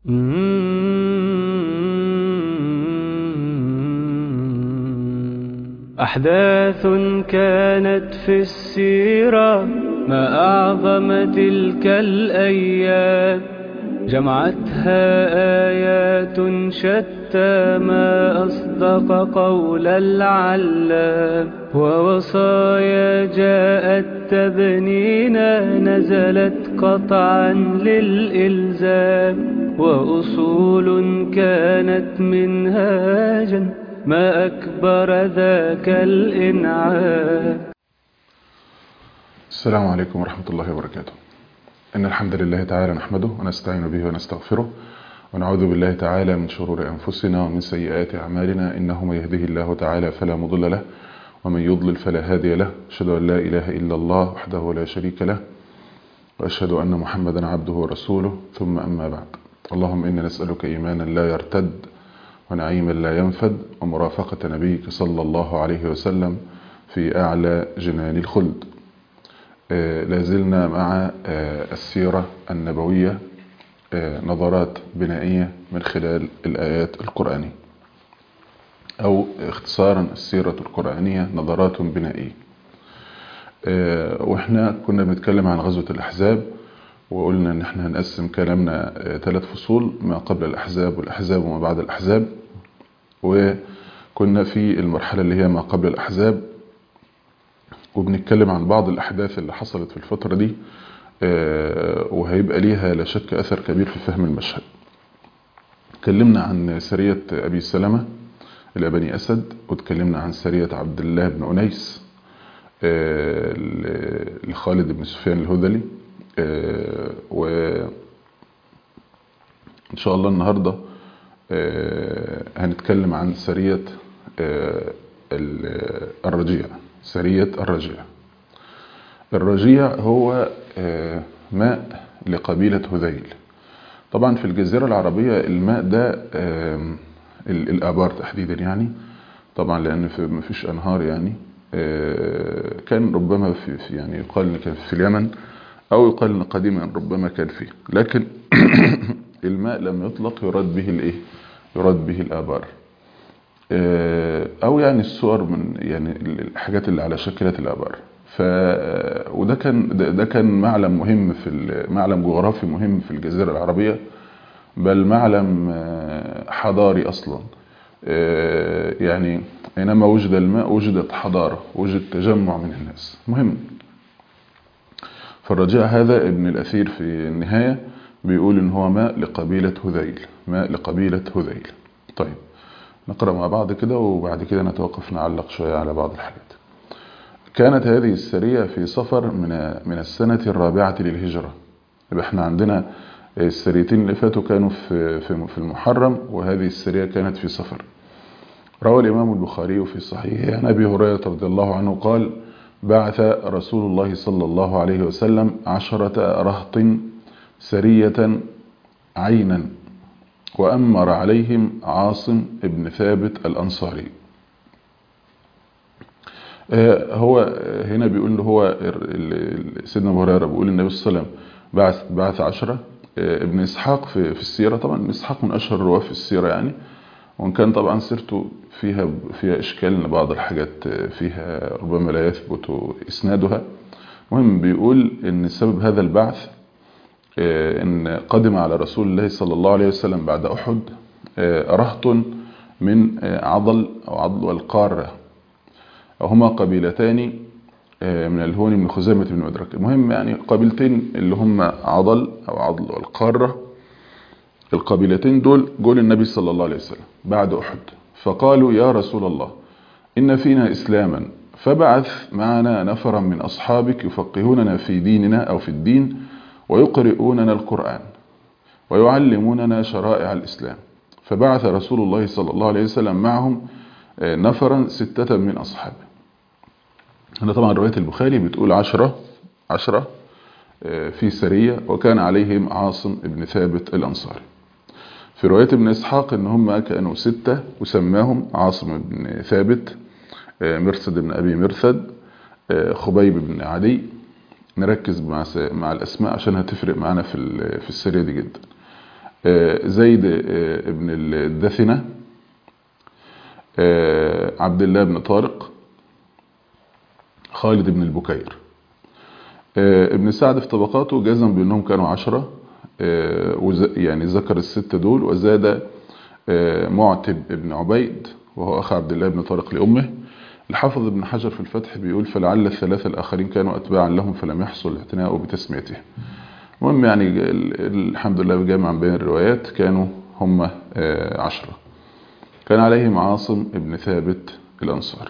أحداث كانت في السيرة ما أعظم تلك الأيام جمعتها آيات شتى ما أصدق قول العلام ووصايا جاءت تبنينا نزلت قطعا للإلزام وأصول كانت منهاجا ما أكبر ذاك الإنعام السلام عليكم ورحمة الله وبركاته إن الحمد لله تعالى نحمده ونستعين به ونستغفره ونعوذ بالله تعالى من شرور أنفسنا ومن سيئات أعمالنا إنه من يهده الله تعالى فلا مضل له ومن يضلل فلا هادي له أشهد أن لا إله إلا الله وحده لا شريك له وأشهد أن محمدا عبده ورسوله ثم أما بعد اللهم إنا نسألك إيمانا لا يرتد ونعيما لا ينفد ومرافقة نبيك صلى الله عليه وسلم في أعلى جنان الخلد لازلنا مع السيرة النبوية نظرات بنائية من خلال الآيات القرآنية أو اختصارا السيرة القرآنية نظرات بنائية وإحنا كنا بنتكلم عن غزوة الأحزاب وقلنا إن إحنا هنقسم كلامنا ثلاث فصول ما قبل الأحزاب والأحزاب وما بعد الأحزاب وكنا في المرحلة اللي هي ما قبل الأحزاب وبنتكلم عن بعض الأحداث اللي حصلت في الفترة دي وهيبقى ليها لا شك أثر كبير في فهم المشهد اتكلمنا عن سرية أبي سلمة إلى بني أسد واتكلمنا عن سرية عبد الله بن أنيس لخالد بن سفيان الهذلي و إن شاء الله النهاردة هنتكلم عن سرية الرجيع سرية الرجيع الرجيع هو ماء لقبيلة هذيل طبعا في الجزيرة العربية الماء ده الآبار تحديدا يعني طبعا لأن ما فيش أنهار يعني كان ربما في يعني يقال إن كان في اليمن أو يقال إن قديما ربما كان فيه لكن الماء لم يطلق يراد به الإيه يراد به الآبار أو يعني الصور من يعني الحاجات اللي على شكلة الآبار ف وده كان ده كان معلم مهم في معلم جغرافي مهم في الجزيرة العربية بل معلم حضاري أصلا يعني أينما وجد الماء وجدت حضارة وجد تجمع من الناس مهم فالرجاء هذا ابن الأثير في النهاية بيقول إن هو ماء لقبيلة هذيل ماء لقبيلة هذيل طيب نقرأ مع بعض كده وبعد كده نتوقف نعلق شوية على بعض الحاجات كانت هذه السرية في صفر من من السنة الرابعة للهجرة يبقى احنا عندنا السريتين اللي فاتوا كانوا في في المحرم وهذه السرية كانت في صفر روى الإمام البخاري في صحيحه عن أبي هريرة رضي الله عنه قال بعث رسول الله صلى الله عليه وسلم عشرة رهط سرية عينا وأمر عليهم عاصم ابن ثابت الأنصاري هو هنا بيقول هو سيدنا ابو هريره بيقول النبي صلى الله عليه وسلم بعث بعث عشرة ابن اسحاق في في السيره طبعا ابن اسحاق من اشهر الرواه في السيره يعني وان كان طبعا سيرته فيها فيها اشكال ان بعض الحاجات فيها ربما لا يثبت اسنادها المهم بيقول ان سبب هذا البعث ان قدم على رسول الله صلى الله عليه وسلم بعد احد رهط من عضل او عضل القاره هما قبيلتان من الهون بن خزامة بن مدرك المهم يعني قبيلتين اللي هم عضل أو عضل والقارة القبيلتين دول قول النبي صلى الله عليه وسلم بعد أحد فقالوا يا رسول الله إن فينا إسلاما فبعث معنا نفرا من أصحابك يفقهوننا في ديننا أو في الدين ويقرؤوننا القرآن ويعلموننا شرائع الإسلام فبعث رسول الله صلى الله عليه وسلم معهم نفرا ستة من أصحابه هنا طبعا رواية البخاري بتقول عشرة عشرة في سرية وكان عليهم عاصم ابن ثابت الأنصاري في رواية ابن إسحاق إن هم كانوا ستة وسماهم عاصم بن ثابت مرثد بن أبي مرثد خبيب بن عدي نركز مع مع الأسماء عشان هتفرق معنا في في السرية دي جدا زيد بن الدثنة عبد الله بن طارق خالد بن البكير ابن سعد في طبقاته جزم بأنهم كانوا عشرة يعني ذكر الستة دول وزاد معتب ابن عبيد وهو أخ عبد الله بن طارق لأمه الحافظ ابن حجر في الفتح بيقول فلعل الثلاثة الآخرين كانوا أتباعا لهم فلم يحصل الاعتناء بتسميته المهم يعني الحمد لله بجامع بين الروايات كانوا هم عشرة كان عليهم عاصم ابن ثابت الأنصاري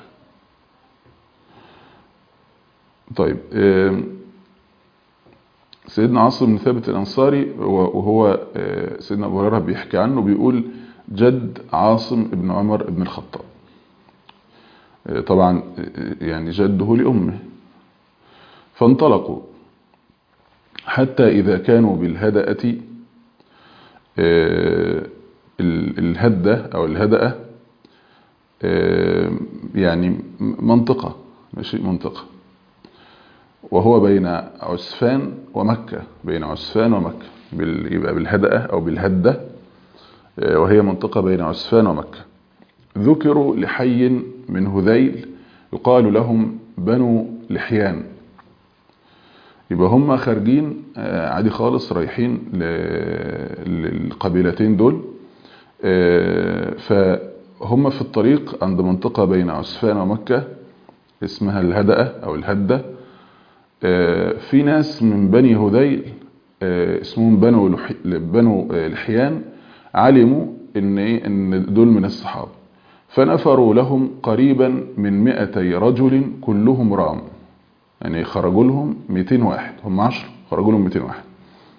طيب سيدنا عاصم بن ثابت الأنصاري وهو سيدنا أبو هريرة بيحكي عنه بيقول جد عاصم بن عمر بن الخطاب طبعا يعني جده لأمه فانطلقوا حتى إذا كانوا بالهدأة الهدة أو الهدأة يعني منطقة ماشي منطقة وهو بين عسفان ومكة بين عسفان ومكة يبقى بالهدأة أو بالهدة وهي منطقة بين عسفان ومكة ذكروا لحي من هذيل يقال لهم بنو لحيان يبقى هم خارجين عادي خالص رايحين للقبيلتين دول فهم في الطريق عند منطقة بين عسفان ومكة اسمها الهدأة أو الهدة في ناس من بني هذيل اسمهم بنو بنو لحيان علموا ان ايه ان دول من الصحابه فنفروا لهم قريبا من 200 رجل كلهم رام يعني خرجوا لهم 200 واحد هم 10 خرجوا لهم 200 واحد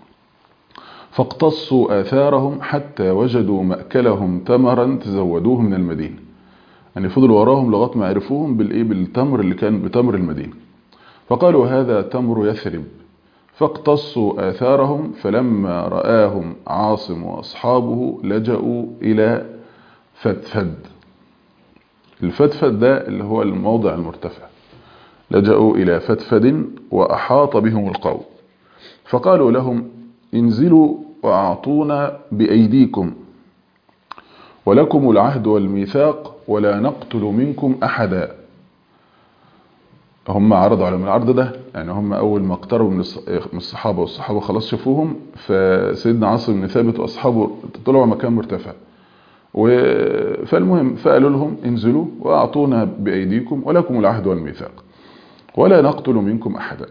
فاقتصوا آثارهم حتى وجدوا مأكلهم تمرا تزودوه من المدينة يعني فضلوا وراهم لغايه ما عرفوهم بالايه بالتمر اللي كان بتمر المدينة فقالوا هذا تمر يثرب فاقتصوا آثارهم فلما رآهم عاصم وأصحابه لجأوا إلى فتفد الفتفد ده اللي هو الموضع المرتفع لجأوا إلى فتفد وأحاط بهم القوم فقالوا لهم انزلوا وأعطونا بأيديكم ولكم العهد والميثاق ولا نقتل منكم أحدا هم عرضوا على من العرض ده يعني هم أول ما اقتربوا من الصحابة والصحابة خلاص شافوهم فسيدنا عاصم بن ثابت وأصحابه طلعوا مكان مرتفع فالمهم فقالوا لهم انزلوا وأعطونا بأيديكم ولكم العهد والميثاق ولا نقتل منكم أحدا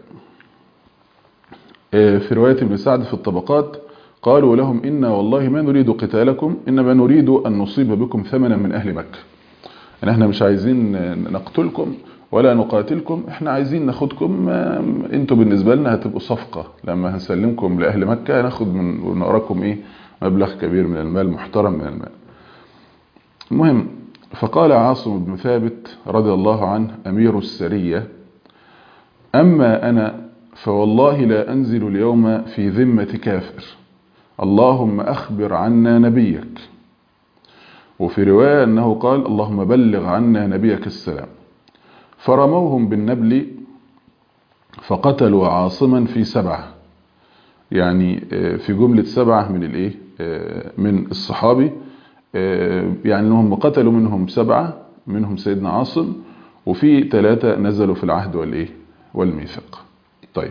في رواية ابن سعد في الطبقات قالوا لهم إنا والله ما نريد قتالكم إنما نريد أن نصيب بكم ثمنا من أهل مكة يعني احنا مش عايزين نقتلكم ولا نقاتلكم احنا عايزين ناخدكم انتوا بالنسبة لنا هتبقوا صفقة لما هنسلمكم لأهل مكة هناخد من ونقراكم ايه مبلغ كبير من المال محترم من المال المهم فقال عاصم بن ثابت رضي الله عنه أمير السرية أما أنا فوالله لا أنزل اليوم في ذمة كافر اللهم أخبر عنا نبيك وفي رواية أنه قال اللهم بلغ عنا نبيك السلام فرموهم بالنبل فقتلوا عاصما في سبعة يعني في جملة سبعة من الايه من الصحابي يعني انهم قتلوا منهم سبعة منهم سيدنا عاصم وفي ثلاثة نزلوا في العهد والايه والميثاق طيب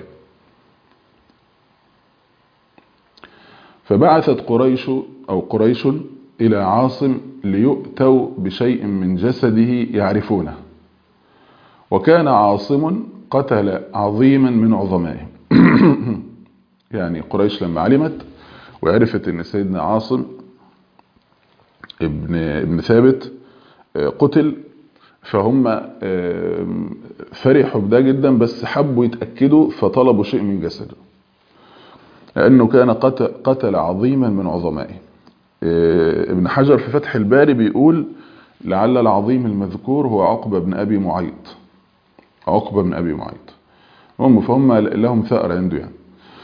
فبعثت قريش او قريش الى عاصم ليؤتوا بشيء من جسده يعرفونه وكان عاصم قتل عظيما من عظمائهم يعني قريش لما علمت وعرفت ان سيدنا عاصم ابن ابن ثابت قتل فهم فرحوا بده جدا بس حبوا يتأكدوا فطلبوا شيء من جسده لأنه كان قتل, قتل عظيما من عظمائهم ابن حجر في فتح الباري بيقول لعل العظيم المذكور هو عقبة بن أبي معيط عقبة بن أبي معيط هم فهم لهم ثأر عنده يعني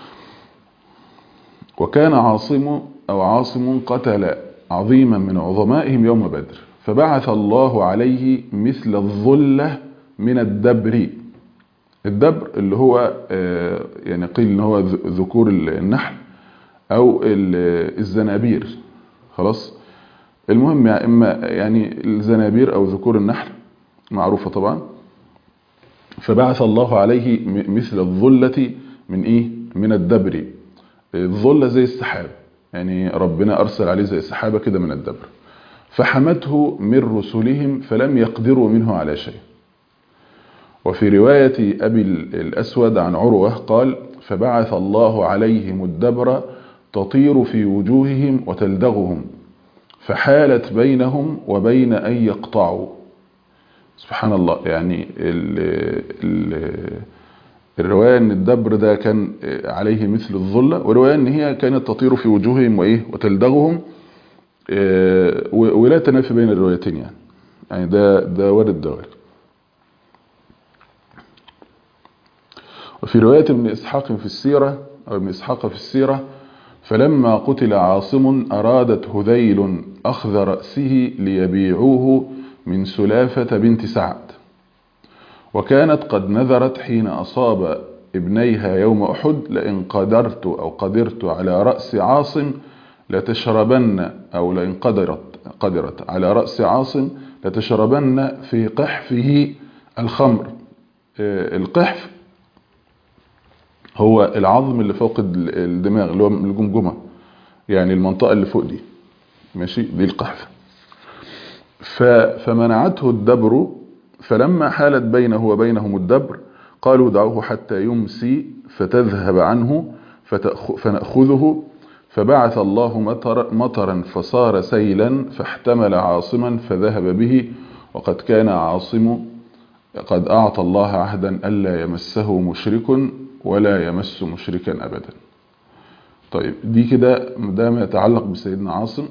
وكان عاصم أو عاصم قتل عظيما من عظمائهم يوم بدر فبعث الله عليه مثل الظلة من الدبر الدبر اللي هو يعني قيل ان هو ذكور النحل او الزنابير خلاص المهم يعني اما يعني الزنابير او ذكور النحل معروفة طبعا فبعث الله عليه مثل الظلة من ايه من الدبر الظلة زي السحاب يعني ربنا ارسل عليه زي السحابة كده من الدبر فحمته من رسلهم فلم يقدروا منه على شيء وفي رواية أبي الأسود عن عروة قال فبعث الله عليهم الدبر تطير في وجوههم وتلدغهم فحالت بينهم وبين أن يقطعوا سبحان الله يعني ال ال الرواية ان الدبر ده كان عليه مثل الظلة ورواية ان هي كانت تطير في وجوههم وايه وتلدغهم ولا تنافي بين الروايتين يعني يعني ده ده وارد ده وارد وفي رواية ابن إسحاق في السيرة أو ابن إسحاق في السيرة فلما قتل عاصم أرادت هذيل أخذ رأسه ليبيعوه من سلافة بنت سعد وكانت قد نذرت حين أصاب ابنيها يوم أحد لئن قدرت أو قدرت على رأس عاصم لتشربن أو لئن قدرت, قدرت على رأس عاصم لتشربن في قحفه الخمر القحف هو العظم اللي فوق الدماغ اللي هو الجمجمة يعني المنطقة اللي فوق دي ماشي دي القحف فمنعته الدبر فلما حالت بينه وبينهم الدبر قالوا دعوه حتى يمسي فتذهب عنه فنأخذه فبعث الله مطر مطرا فصار سيلا فاحتمل عاصما فذهب به وقد كان عاصم قد أعطى الله عهدا ألا يمسه مشرك ولا يمس مشركا أبدا طيب دي كده ده ما يتعلق بسيدنا عاصم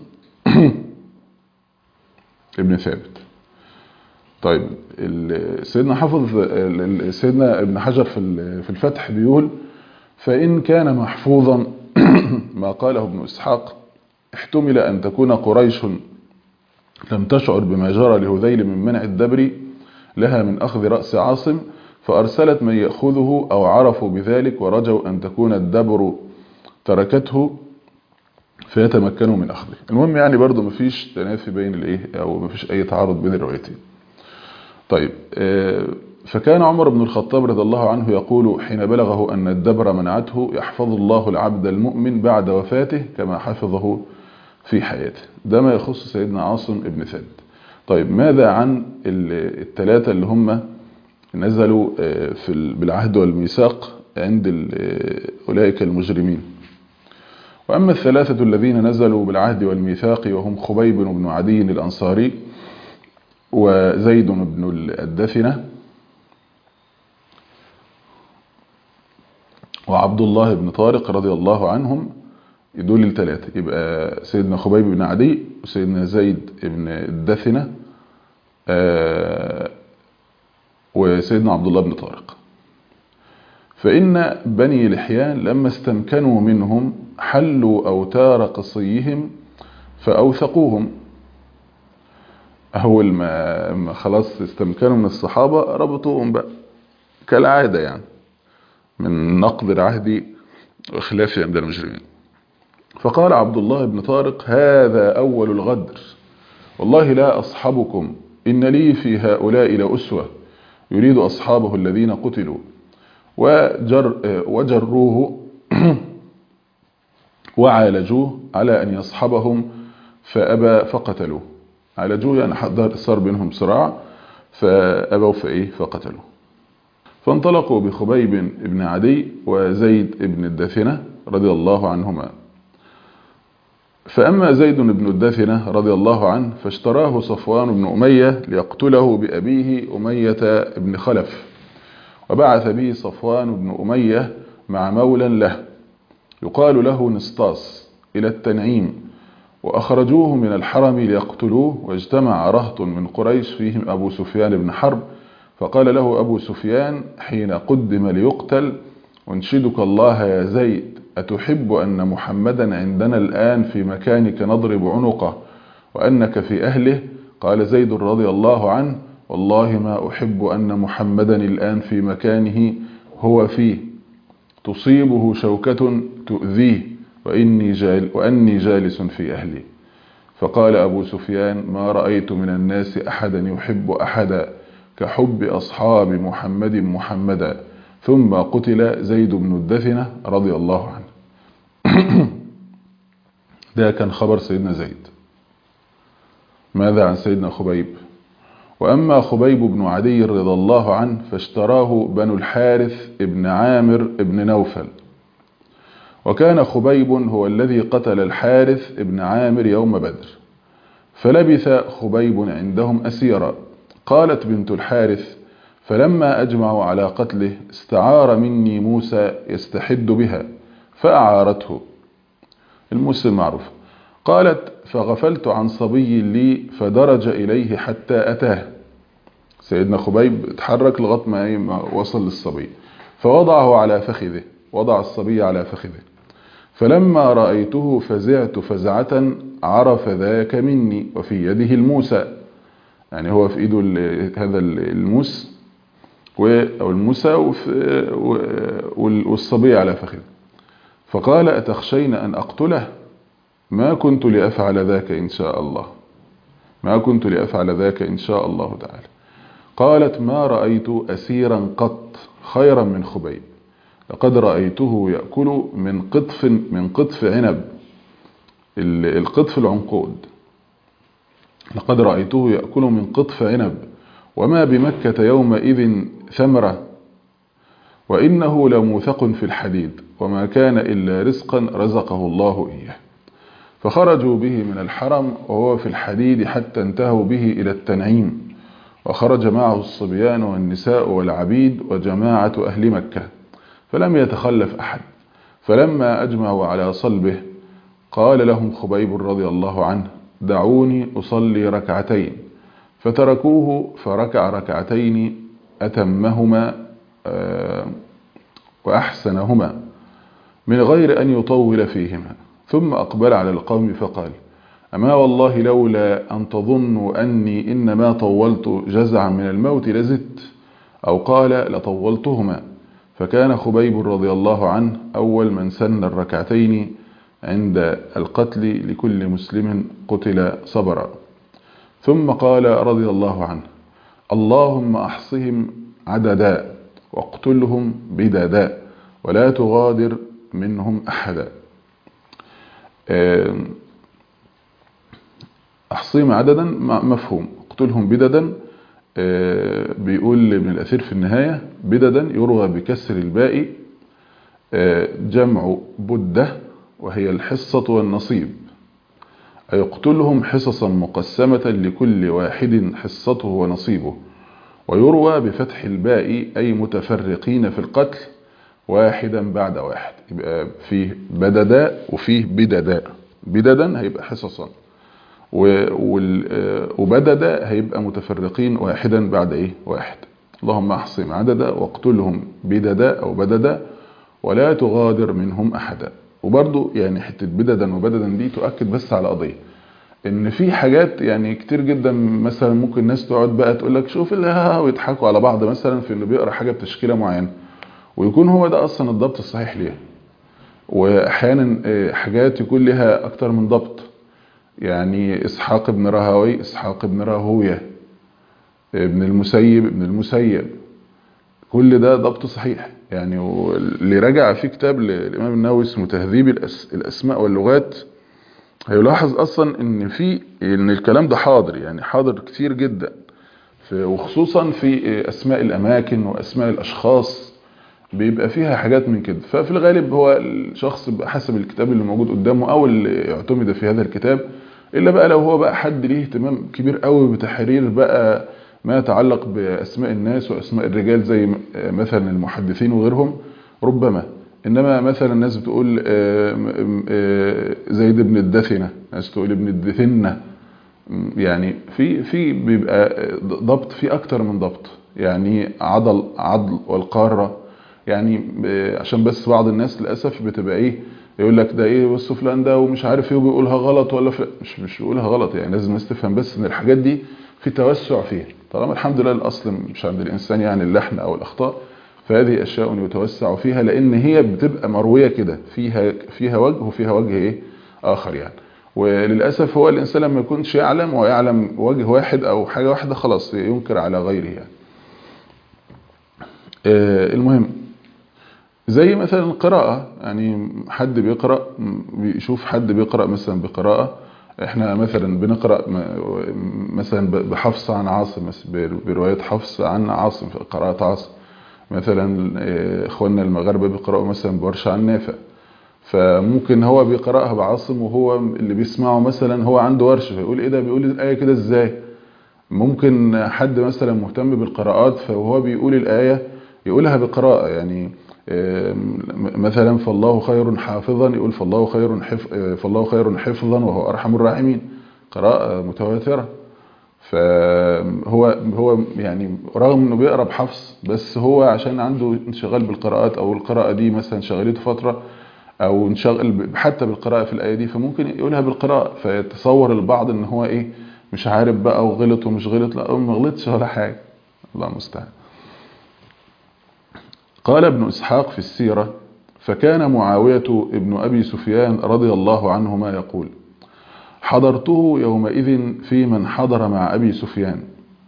ابن ثابت طيب سيدنا حافظ سيدنا ابن حجر في الفتح بيقول فإن كان محفوظا ما قاله ابن إسحاق احتمل أن تكون قريش لم تشعر بما جرى لهذيل من منع الدبر لها من أخذ رأس عاصم فأرسلت من يأخذه أو عرفوا بذلك ورجوا أن تكون الدبر تركته فيتمكنوا من أخذه المهم يعني برضو مفيش تنافي بين الإيه أو مفيش أي تعارض بين الروايتين طيب فكان عمر بن الخطاب رضي الله عنه يقول حين بلغه أن الدبر منعته يحفظ الله العبد المؤمن بعد وفاته كما حفظه في حياته ده ما يخص سيدنا عاصم ابن ثابت طيب ماذا عن الثلاثة اللي هم نزلوا في بالعهد والميثاق عند أولئك المجرمين وأما الثلاثة الذين نزلوا بالعهد والميثاق وهم خبيب بن عدي الأنصاري وزيد بن الدثنة وعبد الله بن طارق رضي الله عنهم دول الثلاثة يبقى سيدنا خبيب بن عدي وسيدنا زيد بن الدثنة وسيدنا عبد الله بن طارق فإن بني لحيان لما استمكنوا منهم حلوا أوتار قصيهم فأوثقوهم أول ما خلاص استمكنوا من الصحابة ربطوهم بقى كالعادة يعني من نقض العهد وخلافه عند المجرمين فقال عبد الله بن طارق هذا أول الغدر والله لا أصحبكم إن لي في هؤلاء لأسوة يريد أصحابه الذين قتلوا وجر وجروه وعالجوه على أن يصحبهم فأبى فقتلوه عالجوه يعني صار بينهم صراع فأبوا فإيه فقتلوه فانطلقوا بخبيب بن عدي وزيد بن الدثنة رضي الله عنهما فأما زيد بن الدثنة رضي الله عنه فاشتراه صفوان بن أمية ليقتله بأبيه أمية بن خلف وبعث به صفوان بن أمية مع مولا له يقال له نسطاس إلى التنعيم وأخرجوه من الحرم ليقتلوه واجتمع رهط من قريش فيهم أبو سفيان بن حرب فقال له أبو سفيان حين قدم ليقتل أنشدك الله يا زيد أتحب أن محمدا عندنا الآن في مكانك نضرب عنقه وأنك في أهله قال زيد رضي الله عنه والله ما أحب أن محمدا الآن في مكانه هو فيه تصيبه شوكة تؤذيه وإني, جال وأني جالس في أهلي فقال أبو سفيان ما رأيت من الناس أحدا يحب أحدا كحب أصحاب محمد محمدا ثم قتل زيد بن الدثنة رضي الله عنه ده كان خبر سيدنا زيد ماذا عن سيدنا خبيب وأما خبيب بن عدي رضي الله عنه فاشتراه بنو الحارث ابن عامر ابن نوفل وكان خبيب هو الذي قتل الحارث ابن عامر يوم بدر فلبث خبيب عندهم أسيرا قالت بنت الحارث فلما أجمعوا على قتله استعار مني موسى يستحد بها فأعارته الموسى المعروف قالت فغفلت عن صبي لي فدرج إليه حتى أتاه سيدنا خبيب اتحرك لغاية ما وصل للصبي فوضعه على فخذه وضع الصبي على فخذه فلما رأيته فزعت فزعة عرف ذاك مني وفي يده الموسى يعني هو في ايده هذا الموس او الموسى والصبي على فخذه فقال أتخشين أن أقتله ما كنت لأفعل ذاك إن شاء الله ما كنت لأفعل ذاك إن شاء الله تعالى قالت ما رأيت أسيرا قط خيرا من خبيب لقد رأيته يأكل من قطف من قطف عنب القطف العنقود لقد رأيته يأكل من قطف عنب وما بمكة يومئذ ثمرة وإنه لموثق في الحديد وما كان إلا رزقا رزقه الله إياه فخرجوا به من الحرم وهو في الحديد حتى انتهوا به إلى التنعيم وخرج معه الصبيان والنساء والعبيد وجماعة أهل مكة فلم يتخلف أحد فلما أجمعوا على صلبه قال لهم خبيب رضي الله عنه دعوني أصلي ركعتين فتركوه فركع ركعتين أتمهما وأحسنهما من غير أن يطول فيهما ثم أقبل على القوم فقال أما والله لولا أن تظنوا أني إنما طولت جزعا من الموت لزدت أو قال لطولتهما فكان خبيب رضي الله عنه أول من سن الركعتين عند القتل لكل مسلم قتل صبرا ثم قال رضي الله عنه اللهم أحصهم عددا واقتلهم بددا ولا تغادر منهم أحدا أحصيهم عددا مفهوم اقتلهم بددا بيقول ابن الأثير في النهاية بددا يروى بكسر الباء جمع بدة وهي الحصة والنصيب أي اقتلهم حصصا مقسمة لكل واحد حصته ونصيبه ويروى بفتح الباء أي متفرقين في القتل واحدا بعد واحد يبقى فيه بددا وفيه بددا بددا هيبقى حصصا وبددا هيبقى متفرقين واحدا بعد ايه واحد اللهم احصهم عددا واقتلهم بددا او بددا ولا تغادر منهم احدا وبرضو يعني حتة بددا وبددا دي تؤكد بس على قضية ان في حاجات يعني كتير جدا مثلا ممكن الناس تقعد بقى تقول لك شوف اللي ها ويضحكوا على بعض مثلا في انه بيقرا حاجه بتشكيله معينه ويكون هو ده اصلا الضبط الصحيح ليها واحيانا حاجات يكون لها اكتر من ضبط يعني اسحاق بن راهوي اسحاق بن راهويه ابن المسيب ابن المسيب كل ده ضبط صحيح يعني اللي رجع في كتاب للامام النووي اسمه تهذيب الاسماء واللغات هيلاحظ اصلا ان في ان الكلام ده حاضر يعني حاضر كتير جدا وخصوصا في اسماء الاماكن واسماء الاشخاص بيبقى فيها حاجات من كده ففي الغالب هو الشخص حسب الكتاب اللي موجود قدامه او اللي اعتمد في هذا الكتاب الا بقى لو هو بقى حد ليه اهتمام كبير قوي بتحرير بقى ما يتعلق باسماء الناس واسماء الرجال زي مثلا المحدثين وغيرهم ربما انما مثلا الناس بتقول زيد بن الدثنه ناس تقول ابن الدثنه يعني في في بيبقى ضبط في اكتر من ضبط يعني عضل عضل والقاره يعني عشان بس بعض الناس للاسف بتبقى ايه يقول لك ده ايه بص فلان ده ومش عارف ايه وبيقولها غلط ولا فلان مش مش بيقولها غلط يعني لازم الناس تفهم بس ان الحاجات دي في توسع فيها طالما الحمد لله الاصل مش عند الانسان يعني اللحن او الاخطاء فهذه أشياء يتوسع فيها لأن هي بتبقى مروية كده فيها فيها وجه وفيها وجه إيه آخر يعني وللأسف هو الإنسان لما يكونش يعلم ويعلم وجه واحد أو حاجة واحدة خلاص ينكر على غيره يعني المهم زي مثلا قراءة يعني حد بيقرأ بيشوف حد بيقرأ مثلا بقراءة احنا مثلا بنقرأ مثلا بحفص عن عاصم برواية حفص عن عاصم في قراءة عاصم مثلا اخواننا المغاربة بيقرأوا مثلا بورش عن نافع فممكن هو بيقرأها بعاصم وهو اللي بيسمعه مثلا هو عنده ورش فيقول ايه ده بيقول الآية كده ازاي ممكن حد مثلا مهتم بالقراءات فهو بيقول الآية يقولها بقراءة يعني مثلا فالله خير حافظا يقول فالله خير حف فالله خير حفظا وهو ارحم الراحمين قراءة متواترة فهو هو يعني رغم انه بيقرا بحفص بس هو عشان عنده انشغال بالقراءات او القراءة دي مثلا شغلته فترة او انشغل حتى بالقراءة في الآية دي فممكن يقولها بالقراءة فيتصور البعض ان هو ايه مش عارف بقى وغلط ومش غلط لا ما غلطش ولا حاجة الله المستعان قال ابن إسحاق في السيرة فكان معاوية ابن أبي سفيان رضي الله عنهما يقول حضرته يومئذ في من حضر مع أبي سفيان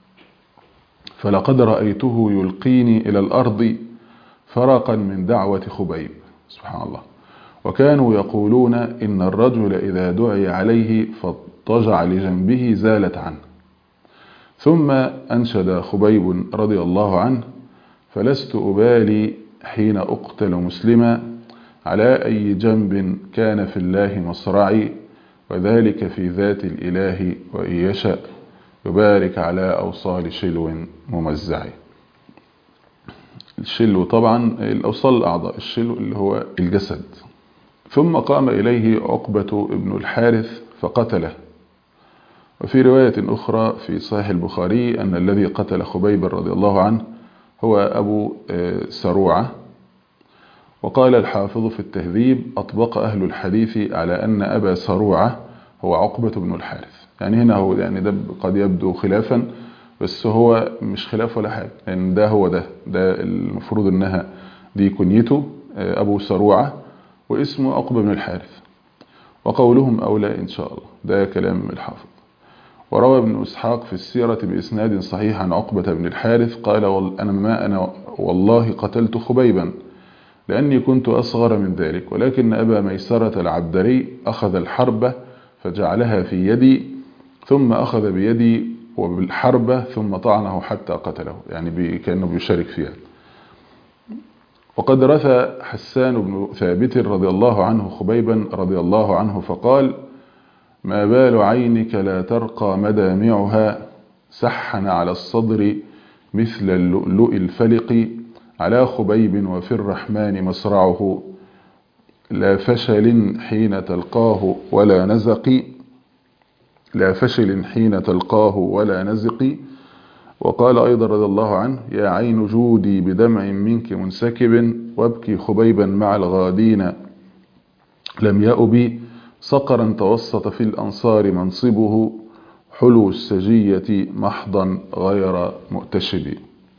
فلقد رأيته يلقيني إلى الأرض فرقا من دعوة خبيب سبحان الله وكانوا يقولون إن الرجل إذا دعي عليه فاضطجع لجنبه زالت عنه ثم أنشد خبيب رضي الله عنه فلست أبالي حين أقتل مسلما على أي جنب كان في الله مصرعي وذلك في ذات الإله وإن يشأ يبارك على أوصال شلو ممزع الشلو طبعا الأوصال الأعضاء الشلو اللي هو الجسد ثم قام إليه عقبة ابن الحارث فقتله وفي رواية أخرى في صحيح البخاري أن الذي قتل خبيب رضي الله عنه هو أبو سروعة وقال الحافظ في التهذيب أطبق أهل الحديث على أن أبا سروعة هو عقبة بن الحارث يعني هنا هو يعني ده قد يبدو خلافا بس هو مش خلاف ولا حاجة لأن يعني ده هو ده ده المفروض أنها دي كنيته أبو سروعة واسمه عقبة بن الحارث وقولهم أولى إن شاء الله ده كلام الحافظ وروى ابن إسحاق في السيرة بإسناد صحيح عن عقبة بن الحارث قال أنا ما أنا والله قتلت خبيبا لأني كنت أصغر من ذلك ولكن أبا ميسرة العبدري أخذ الحربة فجعلها في يدي ثم أخذ بيدي وبالحربة ثم طعنه حتى قتله يعني كأنه بيشارك فيها وقد رثى حسان بن ثابت رضي الله عنه خبيبا رضي الله عنه فقال ما بال عينك لا ترقى مدامعها سحن على الصدر مثل اللؤلؤ الفلق على خبيب وفي الرحمن مصرعه لا فشل حين تلقاه ولا نزق لا فشل حين تلقاه ولا نزق وقال أيضا رضي الله عنه يا عين جودي بدمع منك منسكب وابكي خبيبا مع الغادين لم يأبي صقرا توسط في الأنصار منصبه حلو السجية محضا غير مؤتشب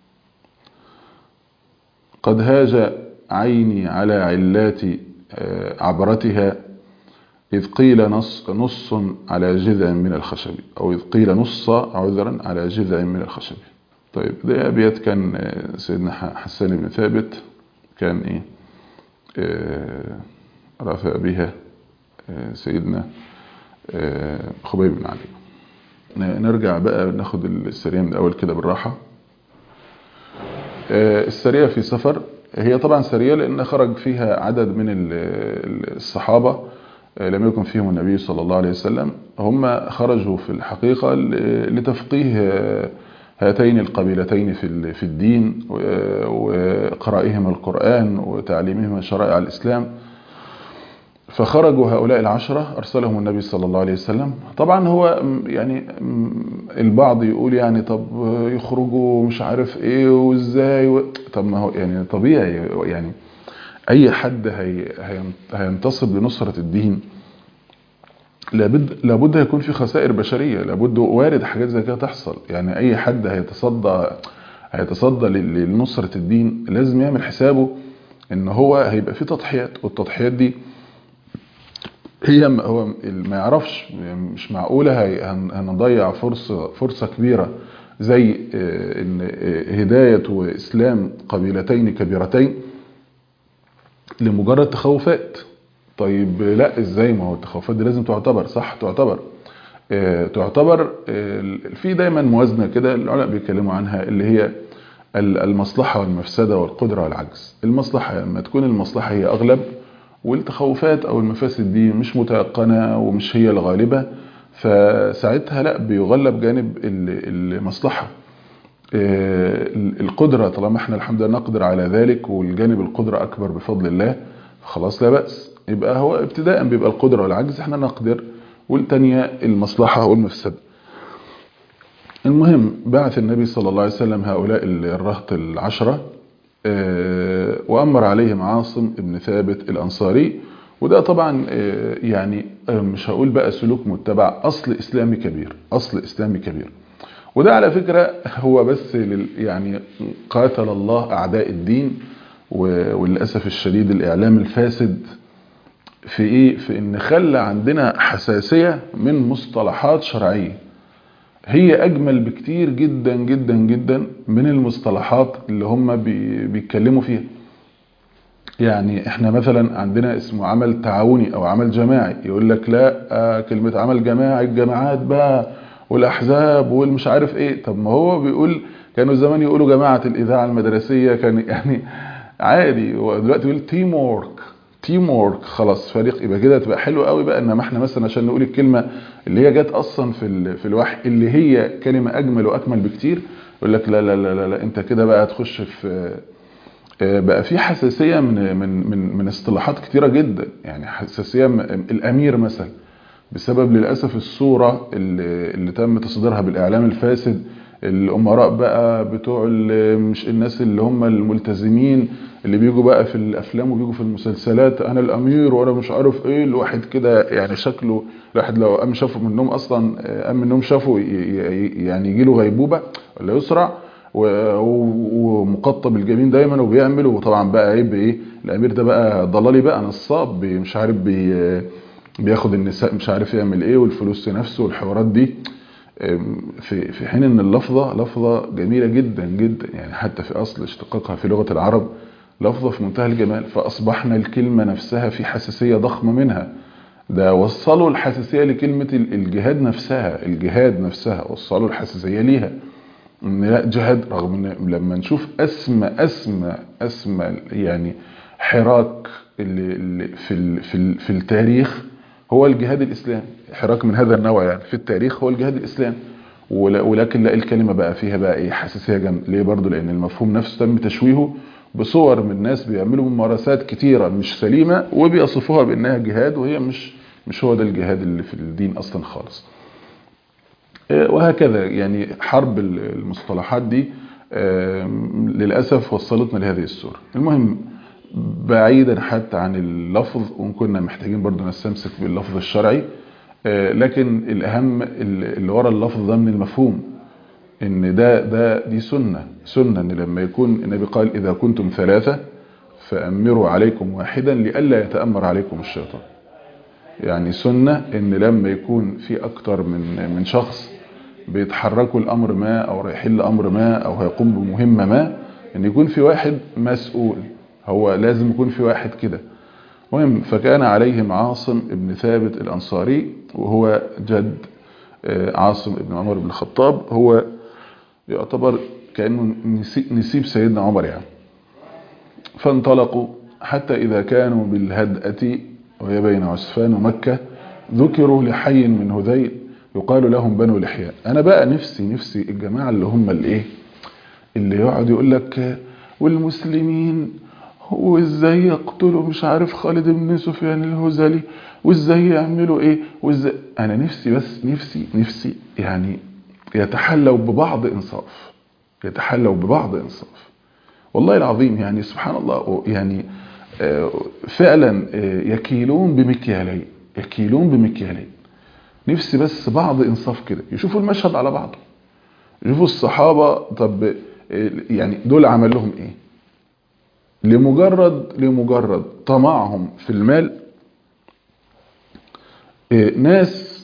قد هاج عيني على علات عبرتها إذ قيل نص, نص على جذع من الخشب أو إذ قيل نص عذرا على جذع من الخشب طيب ده أبيات كان سيدنا حسان بن ثابت كان إيه رافع بها سيدنا خبيب بن علي نرجع بقى ناخد السرية من الأول كده بالراحة السرية في سفر هي طبعا سرية لأن خرج فيها عدد من الصحابة لم يكن فيهم النبي صلى الله عليه وسلم هم خرجوا في الحقيقة لتفقيه هاتين القبيلتين في في الدين وقرائهم القرآن وتعليمهم شرائع الإسلام فخرجوا هؤلاء العشرة أرسلهم النبي صلى الله عليه وسلم طبعا هو يعني البعض يقول يعني طب يخرجوا مش عارف ايه وازاي و... طب ما هو يعني طبيعي يعني اي حد هي هينتصب لنصرة الدين لابد لابد هيكون في خسائر بشرية لابد وارد حاجات زي كده تحصل يعني اي حد هيتصدى هيتصدى لنصرة الدين لازم يعمل حسابه ان هو هيبقى فيه تضحيات والتضحيات دي هي هو ما يعرفش مش معقولة هنضيع فرصة فرصة كبيرة زي ان هداية واسلام قبيلتين كبيرتين لمجرد تخوفات طيب لا ازاي ما هو التخوفات دي لازم تعتبر صح تعتبر اه تعتبر اه في دايما موازنة كده العلماء بيتكلموا عنها اللي هي المصلحة والمفسدة والقدرة والعجز المصلحة لما تكون المصلحة هي أغلب والتخوفات أو المفاسد دي مش متيقنة ومش هي الغالبة فساعتها لا بيغلب جانب المصلحة القدرة طالما احنا الحمد لله نقدر على ذلك والجانب القدرة أكبر بفضل الله خلاص لا بأس يبقى هو ابتداء بيبقى القدرة والعجز احنا نقدر والتانية المصلحة والمفسدة المهم بعث النبي صلى الله عليه وسلم هؤلاء الرهط العشرة وأمر عليهم عاصم ابن ثابت الأنصاري وده طبعا يعني مش هقول بقى سلوك متبع أصل إسلامي كبير أصل إسلامي كبير وده على فكرة هو بس يعني قاتل الله أعداء الدين وللأسف الشديد الإعلام الفاسد في إيه في إن خلى عندنا حساسية من مصطلحات شرعية هي أجمل بكتير جدا جدا جدا من المصطلحات اللي هم بيتكلموا فيها يعني احنا مثلا عندنا اسمه عمل تعاوني او عمل جماعي يقول لك لا آه كلمة عمل جماعي الجماعات بقى والاحزاب والمش عارف ايه طب ما هو بيقول كانوا زمان يقولوا جماعة الاذاعة المدرسية كان يعني عادي ودلوقتي يقول تيم وورك تيم وورك خلاص فريق يبقى كده تبقى حلو قوي بقى انما احنا مثلا عشان نقول الكلمة اللي هي جت اصلا في في الوحي اللي هي كلمة اجمل واكمل بكتير يقول لك لا لا لا لا, لا انت كده بقى تخش في بقى في حساسية من من من من اصطلاحات كتيرة جدا يعني حساسية الامير مثلا بسبب للأسف الصورة اللي, اللي تم تصديرها بالإعلام الفاسد الأمراء بقى بتوع مش الناس اللي هم الملتزمين اللي بيجوا بقى في الأفلام وبيجوا في المسلسلات أنا الأمير وأنا مش عارف إيه الواحد كده يعني شكله الواحد لو قام شافه من النوم أصلا قام من النوم شافه يعني يجي له غيبوبة ولا يسرع ومقطب الجبين دايما وبيعمل وطبعا بقى ايه بايه الامير ده بقى ضلالي بقى نصاب مش عارف بي بياخد النساء مش عارف يعمل ايه والفلوس نفسه والحوارات دي في في حين ان اللفظه لفظه جميله جدا جدا يعني حتى في اصل اشتقاقها في لغه العرب لفظه في منتهى الجمال فاصبحنا الكلمه نفسها في حساسيه ضخمه منها ده وصلوا الحساسيه لكلمه الجهاد نفسها الجهاد نفسها وصلوا الحساسيه ليها ان لا جهاد رغم ان لما نشوف اسمى اسمى اسمى يعني حراك اللي, اللي في في في التاريخ هو الجهاد الإسلامي حراك من هذا النوع يعني في التاريخ هو الجهاد الإسلامي ولكن لا الكلمة بقى فيها بقى ايه حساسية جامده ليه برضو لأن المفهوم نفسه تم تشويهه بصور من ناس بيعملوا ممارسات كتيرة مش سليمة وبيصفوها بأنها جهاد وهي مش مش هو ده الجهاد اللي في الدين أصلا خالص وهكذا يعني حرب المصطلحات دي للأسف وصلتنا لهذه الصورة المهم بعيدا حتى عن اللفظ وان كنا محتاجين برضو نستمسك باللفظ الشرعي لكن الأهم اللي ورا اللفظ ده من المفهوم ان ده ده دي سنة سنة ان لما يكون النبي قال اذا كنتم ثلاثة فأمروا عليكم واحدا لئلا يتأمر عليكم الشيطان يعني سنة ان لما يكون في اكتر من من شخص بيتحركوا الامر ما او رايحين لامر ما او هيقوم بمهمة ما ان يكون في واحد مسؤول هو لازم يكون في واحد كده مهم فكان عليهم عاصم ابن ثابت الأنصاري وهو جد عاصم ابن عمر بن الخطاب هو يعتبر كأنه نسيب سيدنا عمر يعني فانطلقوا حتى إذا كانوا بالهدأة وهي بين عسفان ومكة ذكروا لحي من هذيل يقال لهم بنو لحيان أنا بقى نفسي نفسي الجماعة اللي هم الايه اللي يقعد يقول لك والمسلمين وازاي يقتلوا مش عارف خالد بن سفيان الهزلي وازاي يعملوا ايه وازاي انا نفسي بس نفسي نفسي يعني يتحلوا ببعض انصاف يتحلوا ببعض انصاف والله العظيم يعني سبحان الله يعني فعلا يكيلون بمكيالين يكيلون بمكيالين نفسي بس بعض انصاف كده يشوفوا المشهد على بعضه يشوفوا الصحابة طب يعني دول عمل لهم ايه لمجرد لمجرد طمعهم في المال ناس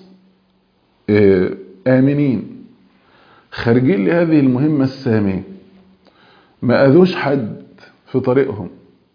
آمنين خارجين لهذه المهمة السامية ما أذوش حد في طريقهم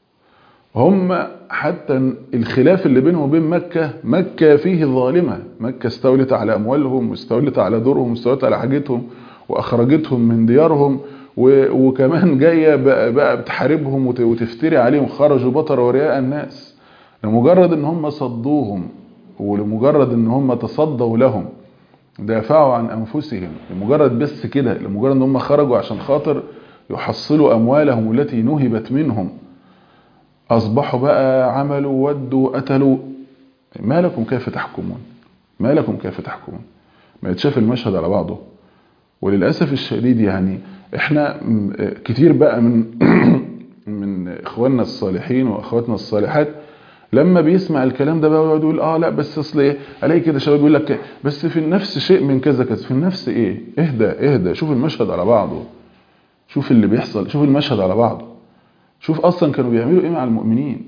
هم حتى الخلاف اللي بينهم وبين مكة مكة فيه ظالمة مكة استولت على أموالهم واستولت على دورهم واستولت على حاجتهم وأخرجتهم من ديارهم وكمان جاية بقى بتحاربهم وتفتري عليهم خرجوا بطر ورياء الناس لمجرد ان هم صدوهم ولمجرد ان هم تصدوا لهم دافعوا عن انفسهم لمجرد بس كده لمجرد ان هم خرجوا عشان خاطر يحصلوا اموالهم التي نهبت منهم اصبحوا بقى عملوا ودوا قتلوا ما لكم كيف تحكمون ما لكم كيف تحكمون ما يتشاف المشهد على بعضه وللاسف الشديد يعني احنا كتير بقى من من اخواننا الصالحين واخواتنا الصالحات لما بيسمع الكلام ده بقى ويقعد يقول اه لا بس اصل ايه الاقي كده شباب يقول لك بس في النفس شيء من كذا كذا في النفس ايه اهدى اهدى شوف المشهد على بعضه شوف اللي بيحصل شوف المشهد على بعضه شوف اصلا كانوا بيعملوا ايه مع المؤمنين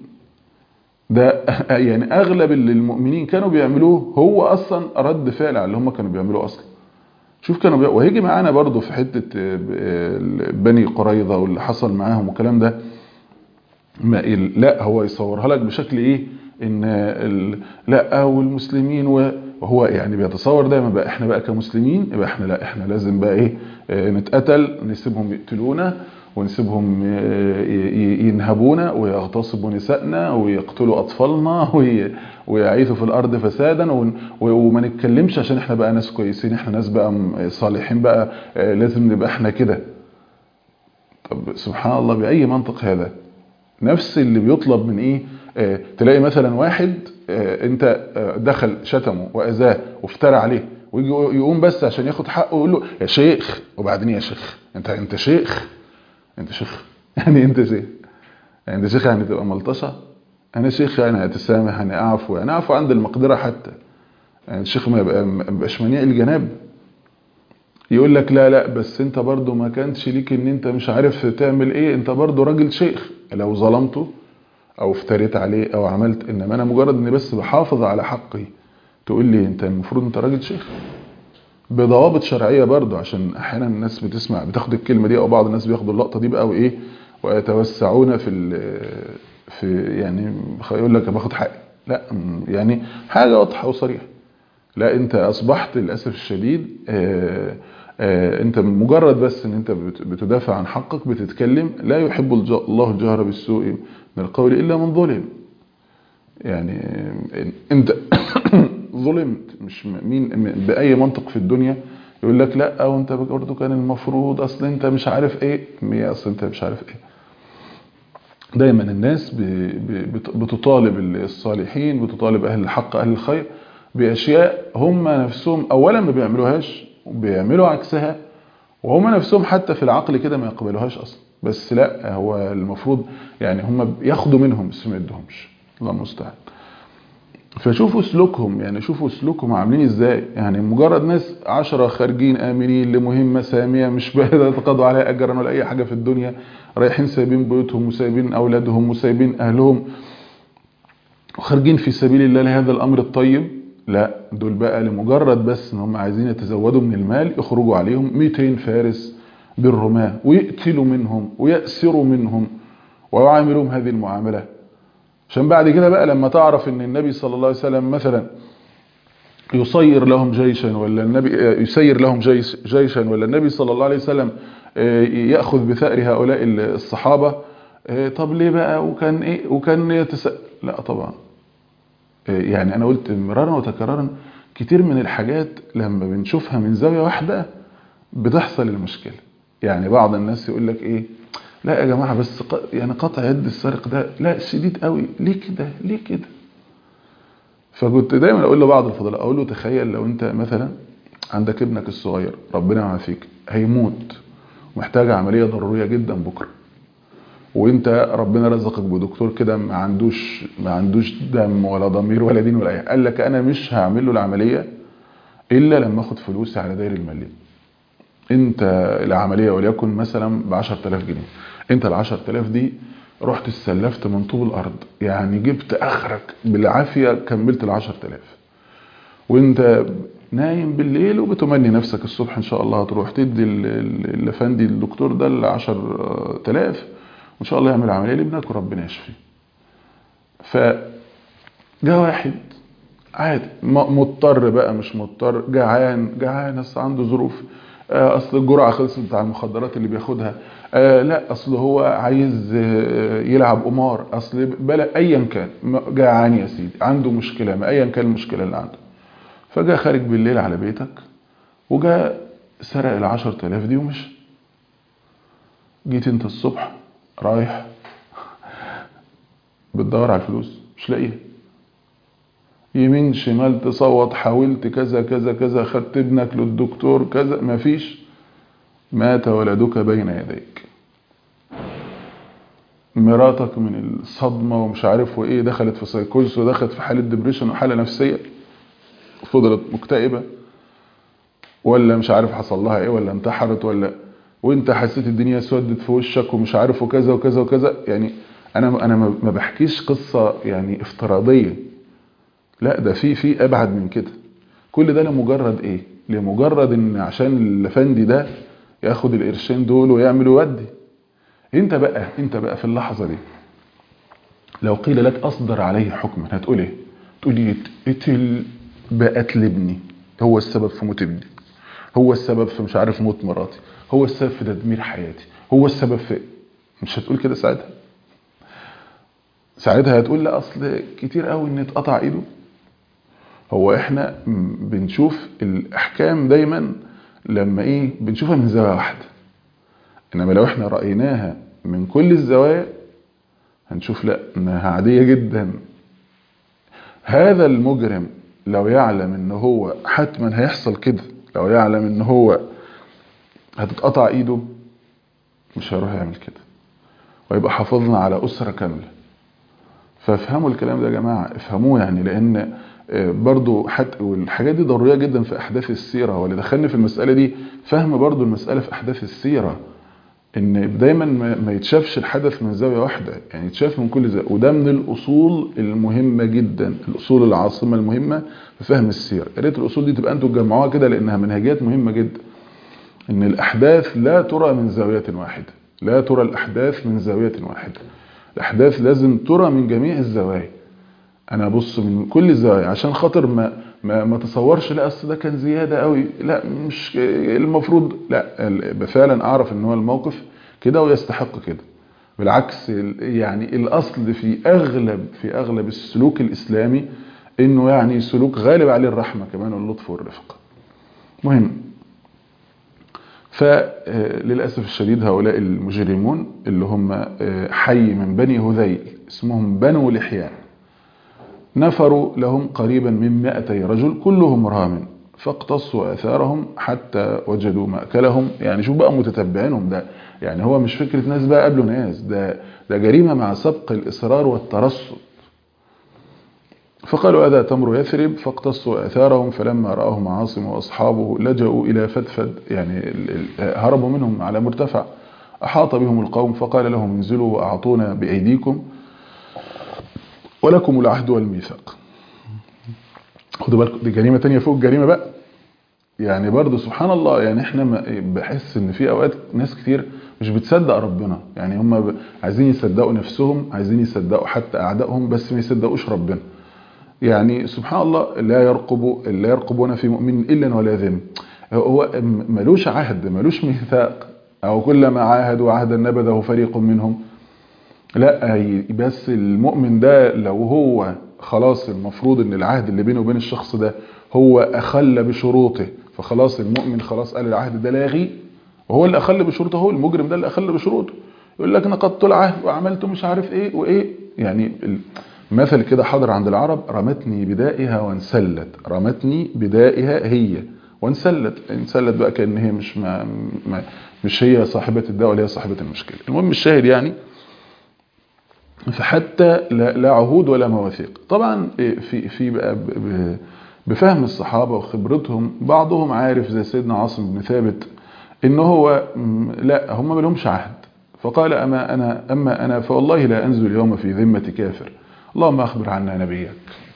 ده يعني اغلب اللي المؤمنين كانوا بيعملوه هو اصلا رد فعل على اللي هم كانوا بيعملوه اصلا شوف كانوا بي... وهيجي معانا برضو في حتة بني قريظة واللي حصل معاهم والكلام ده ما لا هو يصورها لك بشكل ايه ان ال... لا والمسلمين وهو يعني بيتصور دايما بقى احنا بقى كمسلمين يبقى احنا لا احنا لازم بقى ايه نتقتل نسيبهم يقتلونا ونسيبهم ينهبونا ويغتصبوا نسائنا ويقتلوا اطفالنا ويعيثوا في الارض فسادا وما نتكلمش عشان احنا بقى ناس كويسين احنا ناس بقى صالحين بقى لازم نبقى احنا كده طب سبحان الله باي منطق هذا نفس اللي بيطلب من ايه اه تلاقي مثلا واحد اه انت دخل شتمه واذاه وافترى عليه ويجي يقوم بس عشان ياخد حقه ويقول له يا شيخ وبعدين يا شيخ انت انت شيخ انت شيخ يعني انت شيخ يعني انت شيخ يعني تبقى ملطشه انا شيخ يعني اتسامح يعني اعفو يعني اعفو عند المقدره حتى يعني الشيخ ما يبقاش منيع الجناب يقول لك لا لا بس انت برضو ما كانش ليك ان انت مش عارف تعمل ايه انت برضو راجل شيخ لو ظلمته او افتريت عليه او عملت انما انا مجرد اني بس بحافظ على حقي تقول لي انت المفروض انت راجل شيخ بضوابط شرعيه برضو عشان احيانا الناس بتسمع بتاخد الكلمه دي او بعض الناس بياخدوا اللقطه دي بقى وايه ويتوسعون في في يعني يقول لك باخد حقي لا يعني حاجه واضحه وصريحه لا انت اصبحت للاسف الشديد آآ آآ انت مجرد بس ان انت بتدافع عن حقك بتتكلم لا يحب الله الجهر بالسوء من القول الا من ظلم يعني انت ظلمت مش مين باي منطق في الدنيا يقول لك لا وانت برضه كان المفروض اصل انت مش عارف ايه مية اصل انت مش عارف ايه دايما الناس بتطالب الصالحين بتطالب اهل الحق اهل الخير باشياء هم نفسهم اولا ما بيعملوهاش وبيعملوا عكسها وهم نفسهم حتى في العقل كده ما يقبلوهاش اصلا بس لا هو المفروض يعني هم ياخدوا منهم بس ما يدهمش الله المستعان فشوفوا سلوكهم يعني شوفوا سلوكهم عاملين ازاي يعني مجرد ناس عشرة خارجين امنين لمهمة سامية مش بيتقاضوا عليها اجرا ولا اي حاجة في الدنيا رايحين سايبين بيوتهم وسايبين اولادهم وسايبين اهلهم وخارجين في سبيل الله لهذا الامر الطيب لا دول بقى لمجرد بس ان هم عايزين يتزودوا من المال يخرجوا عليهم 200 فارس بالرماة ويقتلوا منهم ويأسروا منهم ويعاملهم هذه المعاملة عشان بعد كده بقى لما تعرف ان النبي صلى الله عليه وسلم مثلا يصير لهم جيشا ولا النبي يسير لهم جيش جيشا ولا النبي صلى الله عليه وسلم ياخذ بثأر هؤلاء الصحابه طب ليه بقى وكان ايه وكان يتس... لا طبعا يعني انا قلت مرارا وتكرارا كتير من الحاجات لما بنشوفها من زاويه واحده بتحصل المشكله يعني بعض الناس يقول لك ايه لا يا جماعه بس ق... يعني قطع يد السارق ده لا شديد قوي ليه كده ليه كده فكنت دايما اقول لبعض الفضلاء اقول له تخيل لو انت مثلا عندك ابنك الصغير ربنا يعافيك هيموت محتاج عمليه ضروريه جدا بكره وانت ربنا رزقك بدكتور كده ما عندوش ما عندوش دم ولا ضمير ولا دين ولا اي قال لك انا مش هعمل له العمليه الا لما اخد فلوسي على داير المليم انت العمليه وليكن مثلا ب 10000 جنيه انت ال 10000 دي رحت استلفت من طوب الارض يعني جبت اخرك بالعافيه كملت ال 10000 وانت نايم بالليل وبتمني نفسك الصبح ان شاء الله هتروح تدي الافندي الدكتور ده ال 10000 وان شاء الله يعمل عمليه لابنك وربنا يشفيه ف جه واحد عادي مضطر بقى مش مضطر جعان جعان اصل عنده ظروف اصل الجرعه خلصت بتاع المخدرات اللي بياخدها آه لا اصل هو عايز يلعب قمار اصل بلا ايا كان جعان يا سيدي عنده مشكله ما ايا كان المشكله اللي عنده فجاء خارج بالليل على بيتك وجاء سرق ال 10000 دي ومشي جيت انت الصبح رايح بتدور على الفلوس مش لاقيها يمين شمال تصوت حاولت كذا كذا كذا خدت ابنك للدكتور كذا مفيش مات ولدك بين يديك مراتك من الصدمة ومش عارف وايه دخلت في سايكوزس ودخلت في حالة ديبريشن وحالة نفسية فضلت مكتئبة ولا مش عارف حصل لها ايه ولا انتحرت ولا وانت حسيت الدنيا سودت في وشك ومش عارف وكذا وكذا وكذا يعني انا انا ما بحكيش قصة يعني افتراضية لا ده في في ابعد من كده كل ده لمجرد ايه لمجرد ان عشان الافندي ده ياخد القرشين دول ويعمل ويودي انت بقى انت بقى في اللحظه دي لو قيل لك اصدر عليه حكما هتقول ايه تقول لي اتقتل بقتل ابني هو السبب في موت ابني هو السبب في مش عارف موت مراتي هو السبب في تدمير حياتي هو السبب في مش هتقول كده ساعتها ساعتها هتقول لا اصل كتير قوي ان اتقطع ايده هو احنا بنشوف الاحكام دايما لما ايه بنشوفها من زاويه واحده انما لو احنا رايناها من كل الزوايا هنشوف لا انها عاديه جدا هذا المجرم لو يعلم ان هو حتما هيحصل كده لو يعلم ان هو هتتقطع ايده مش هيروح يعمل كده ويبقى حافظنا على اسره كامله فافهموا الكلام ده يا جماعه افهموه يعني لان برضو حتى والحاجات دي ضروريه جدا في احداث السيره واللي دخلني في المساله دي فهم برضو المساله في احداث السيره ان دايما ما يتشافش الحدث من زاويه واحده يعني يتشاف من كل زاويه وده من الاصول المهمه جدا الاصول العاصمه المهمه في فهم السيره يا ريت الاصول دي تبقى انتوا تجمعوها كده لانها منهجيات مهمه جدا ان الاحداث لا ترى من زاويه واحده لا ترى الاحداث من زاويه واحده الاحداث لازم ترى من جميع الزوايا انا ابص من كل الزوايا عشان خاطر ما ما ما تصورش لا اصل ده كان زياده قوي لا مش المفروض لا فعلا اعرف ان هو الموقف كده ويستحق كده بالعكس يعني الاصل في اغلب في اغلب السلوك الاسلامي انه يعني سلوك غالب عليه الرحمه كمان واللطف والرفق مهم فللاسف الشديد هؤلاء المجرمون اللي هم حي من بني هذيل اسمهم بنو لحيان نفروا لهم قريبا من 200 رجل كلهم رام فاقتصوا اثارهم حتى وجدوا ماكلهم يعني شوف بقى متتبعينهم ده يعني هو مش فكره ناس بقى قابلوا ناس ده ده جريمه مع سبق الاصرار والترصد فقالوا هذا تمر يثرب فاقتصوا اثارهم فلما راهم عاصم واصحابه لجأوا الى فدفد يعني هربوا منهم على مرتفع احاط بهم القوم فقال لهم انزلوا واعطونا بايديكم ولكم العهد والميثاق خدوا بالكم دي جريمه تانية فوق الجريمه بقى يعني برضه سبحان الله يعني احنا بحس ان في اوقات ناس كتير مش بتصدق ربنا يعني هم عايزين يصدقوا نفسهم عايزين يصدقوا حتى اعدائهم بس ما يصدقوش ربنا يعني سبحان الله لا يرقب لا يرقبون في مؤمن الا ولا ذم هو ملوش عهد ملوش ميثاق او كلما عاهدوا عهدا نبذه فريق منهم لا بس المؤمن ده لو هو خلاص المفروض ان العهد اللي بينه وبين الشخص ده هو اخل بشروطه فخلاص المؤمن خلاص قال العهد ده لاغي وهو اللي اخل بشروطه هو المجرم ده اللي اخل بشروطه يقول لك نقضت العهد وعملت مش عارف ايه وايه يعني مثل كده حاضر عند العرب رمتني بدائها وانسلت رمتني بدائها هي وانسلت انسلت بقى كان هي مش ما ما مش هي صاحبه الداء ولا هي صاحبه المشكله المهم الشاهد يعني فحتى لا, لا عهود ولا مواثيق طبعا في في بقى بفهم الصحابه وخبرتهم بعضهم عارف زي سيدنا عاصم بن ثابت ان هو لا هم ما لهمش عهد فقال أما أنا أما أنا فوالله لا أنزل اليوم في ذمة كافر اللهم أخبر عنا نبيك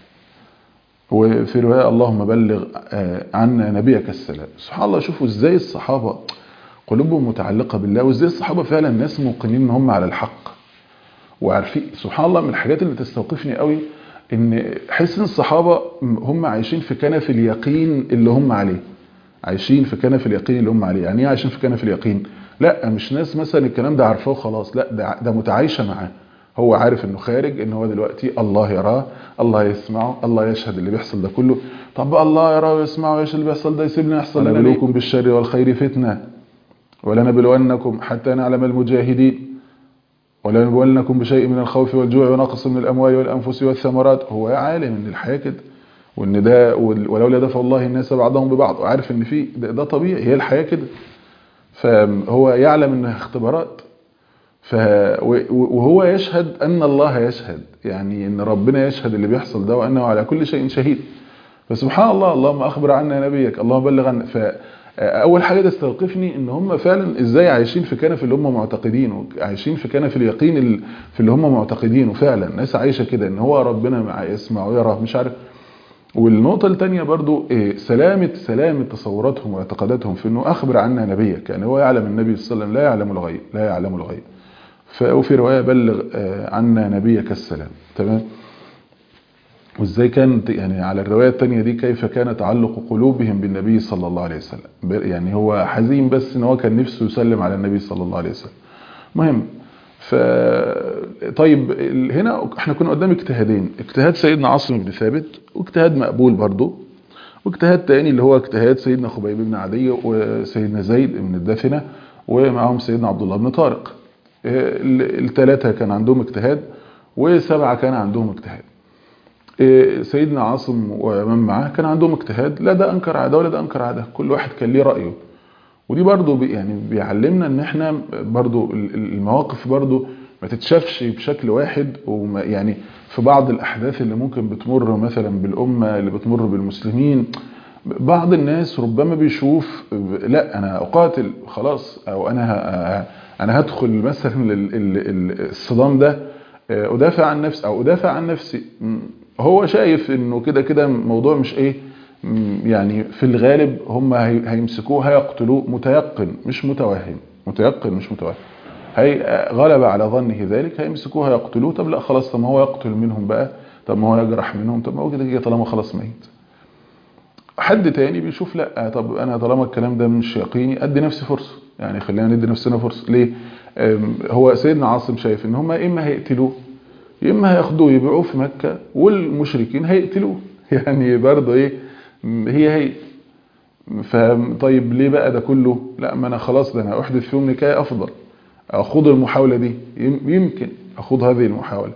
وفي رواية اللهم بلغ عنا نبيك السلام سبحان الله شوفوا ازاي الصحابة قلوبهم متعلقة بالله وازاي الصحابة فعلا ناس موقنين ان هم على الحق وعارفين سبحان الله من الحاجات اللي تستوقفني قوي ان حس ان الصحابة هم عايشين في كنف اليقين اللي هم عليه عايشين في كنف اليقين اللي هم عليه يعني ايه عايشين في كنف اليقين لا مش ناس مثلا الكلام ده عارفاه وخلاص لا ده, ده متعايشة معاه هو عارف انه خارج ان هو دلوقتي الله يراه الله يسمعه الله يشهد اللي بيحصل ده كله طب الله يراه ويسمعه ويشهد اللي بيحصل ده يسيبنا يحصل لنا نبلوكم بالشر والخير فتنة ولنبلونكم حتى نعلم المجاهدين ولنبلونكم بشيء من الخوف والجوع ونقص من الاموال والانفس والثمرات هو عالم ان الحياة كده وان ده ولولا دفع الله الناس بعضهم ببعض وعارف ان في ده, ده طبيعي هي الحياة كده فهو يعلم انها اختبارات ف وهو يشهد ان الله يشهد يعني ان ربنا يشهد اللي بيحصل ده وانه على كل شيء شهيد فسبحان الله اللهم اخبر عنا نبيك اللهم بلغ عنا فاول حاجه تستوقفني ان هم فعلا ازاي عايشين في كنف اللي هم معتقدينه عايشين في كنف اليقين في اللي هم معتقدينه فعلا ناس عايشه كده ان هو ربنا مع يسمع ويرى مش عارف والنقطة الثانية برضو إيه سلامة سلامة تصوراتهم واعتقاداتهم في انه اخبر عنا نبيك يعني هو يعلم النبي صلى الله عليه وسلم لا يعلم الغيب لا يعلم الغيب وفي رواية بلغ عنا نبيك السلام تمام وازاي كانت يعني على الرواية الثانية دي كيف كان تعلق قلوبهم بالنبي صلى الله عليه وسلم يعني هو حزين بس ان هو كان نفسه يسلم على النبي صلى الله عليه وسلم مهم ف طيب هنا احنا كنا قدام اجتهادين اجتهاد سيدنا عاصم بن ثابت واجتهاد مقبول برضه واجتهاد تاني اللي هو اجتهاد سيدنا خبيب بن عدي وسيدنا زيد بن الدافنة ومعهم سيدنا عبد الله بن طارق الثلاثة كان عندهم اجتهاد وسبعة كان عندهم اجتهاد سيدنا عاصم ومن معاه كان عندهم اجتهاد لا ده انكر عاده ولا ده انكر عاده كل واحد كان ليه رايه ودي برضو بي يعني بيعلمنا ان احنا برضو المواقف برضو ما تتشافش بشكل واحد وما يعني في بعض الاحداث اللي ممكن بتمر مثلا بالامه اللي بتمر بالمسلمين بعض الناس ربما بيشوف لا انا اقاتل خلاص او انا انا هدخل مثلا الصدام ده ادافع عن نفسي او ادافع عن نفسي هو شايف انه كده كده الموضوع مش ايه يعني في الغالب هم هيمسكوه هيقتلوه متيقن مش متوهم متيقن مش متوهم هي غلب على ظنه ذلك هيمسكوه هيقتلوه طب لا خلاص طب ما هو يقتل منهم بقى طب ما هو يجرح منهم طب ما هو كده كده طالما خلاص ميت حد تاني بيشوف لا طب انا طالما الكلام ده مش يقيني ادي نفسي فرصه يعني خلينا ندي نفسنا فرصه ليه هو سيدنا عاصم شايف ان هم اما هيقتلوه يا اما هياخدوه يبيعوه في مكه والمشركين هيقتلوه يعني برضه ايه هي هي فطيب ليه بقى ده كله لا ما انا خلاص ده انا احدث فيهم نكايه افضل اخوض المحاولة دي يمكن اخوض هذه المحاولة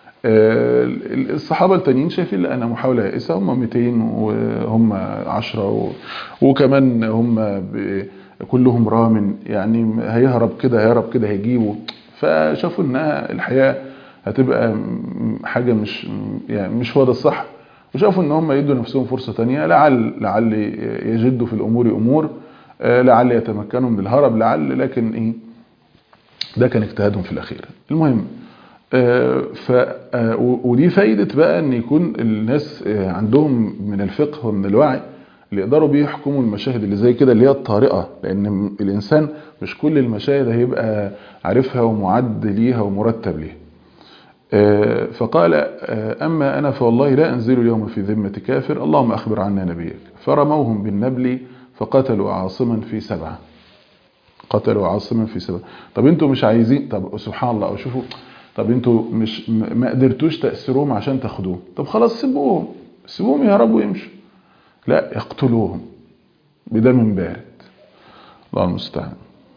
الصحابة التانيين شايفين لا انا محاولة يائسة هم 200 وهم 10 وكمان هم كلهم رامن يعني هيهرب كده هيهرب كده هيجيبه فشافوا انها الحياة هتبقى حاجة مش يعني مش هو ده الصح وشافوا ان هم يدوا نفسهم فرصة تانية لعل لعل يجدوا في الامور امور لعل يتمكنوا من الهرب لعل لكن ايه ده كان اجتهادهم في الاخير المهم ف ودي فايدة بقى ان يكون الناس عندهم من الفقه ومن الوعي اللي يقدروا بيه يحكموا المشاهد اللي زي كده اللي هي الطارئة لان الانسان مش كل المشاهد هيبقى عارفها ومعد ليها ومرتب ليها فقال أما أنا فوالله لا أنزل اليوم في ذمة كافر اللهم أخبر عنا نبيك فرموهم بالنبل فقتلوا عاصما في سبعة قتلوا عاصما في سبعة طب انتوا مش عايزين طب سبحان الله شوفوا طب انتوا مش ما قدرتوش تأسروهم عشان تاخدوه طب خلاص سيبوهم سيبوهم يهربوا ويمشوا لا اقتلوهم بدم بارد الله المستعان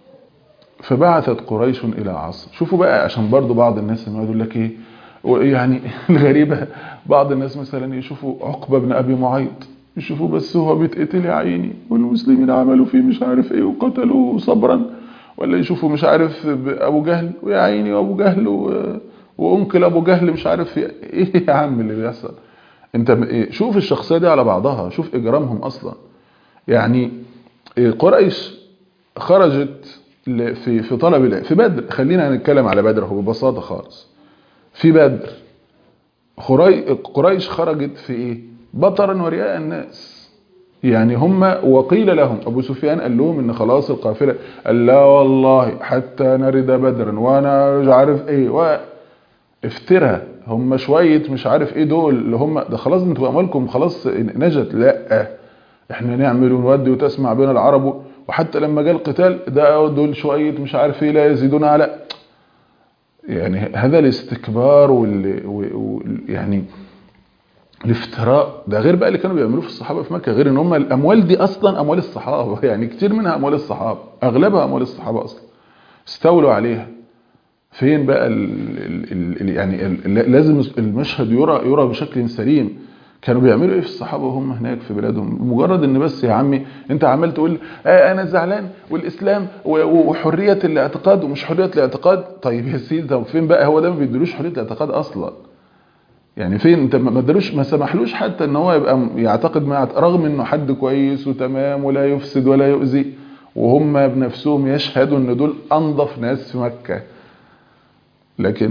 فبعثت قريش الى عاصم شوفوا بقى عشان برضو بعض الناس اللي يقول لك ايه يعني الغريبة بعض الناس مثلا يشوفوا عقبة بن ابي معيط يشوفوا بس هو بيتقتل يا عيني والمسلمين عملوا فيه مش عارف ايه وقتلوه صبرا ولا يشوفوا مش عارف ابو جهل ويا عيني وابو جهل وانكل ابو جهل مش عارف ايه يا عم اللي بيحصل انت إيه شوف الشخصية دي على بعضها شوف اجرامهم اصلا يعني قريش خرجت ل- في في طلب العلم في بدر خلينا نتكلم على بدر هو ببساطه خالص في بدر خري- قريش خرجت في ايه بطرا ورياء الناس يعني هم وقيل لهم ابو سفيان قال لهم ان خلاص القافله قال لا والله حتى نرد بدرا وانا مش عارف ايه و افترى هم شويه مش عارف ايه دول اللي هم ده خلاص انتوا اموالكم خلاص نجت لا احنا نعمل ونودي وتسمع بين العرب وحتى لما جاء القتال ده دول شويه مش عارف ايه لا يزيدون على يعني هذا الاستكبار وال وال- يعني الافتراء ده غير بقى اللي كانوا بيعملوه في الصحابه في مكه غير ان هم الاموال دي اصلا اموال الصحابه يعني كتير منها اموال الصحابه اغلبها اموال الصحابه اصلا استولوا عليها فين بقى ال ال ال يعني ال لازم المشهد يرى يرى بشكل سليم كانوا بيعملوا ايه في الصحابه وهم هناك في بلادهم مجرد ان بس يا عمي انت عمال تقول آه انا زعلان والاسلام و- و- وحريه الاعتقاد ومش حريه الاعتقاد طيب يا سيدي طب فين بقى هو ده ما بيدلوش حريه الاعتقاد اصلا يعني فين انت ما ادالوش ما سمحلوش حتى ان هو يبقى م- يعتقد ما يعت- رغم انه حد كويس وتمام ولا يفسد ولا يؤذي وهم بنفسهم يشهدوا ان دول انظف ناس في مكه لكن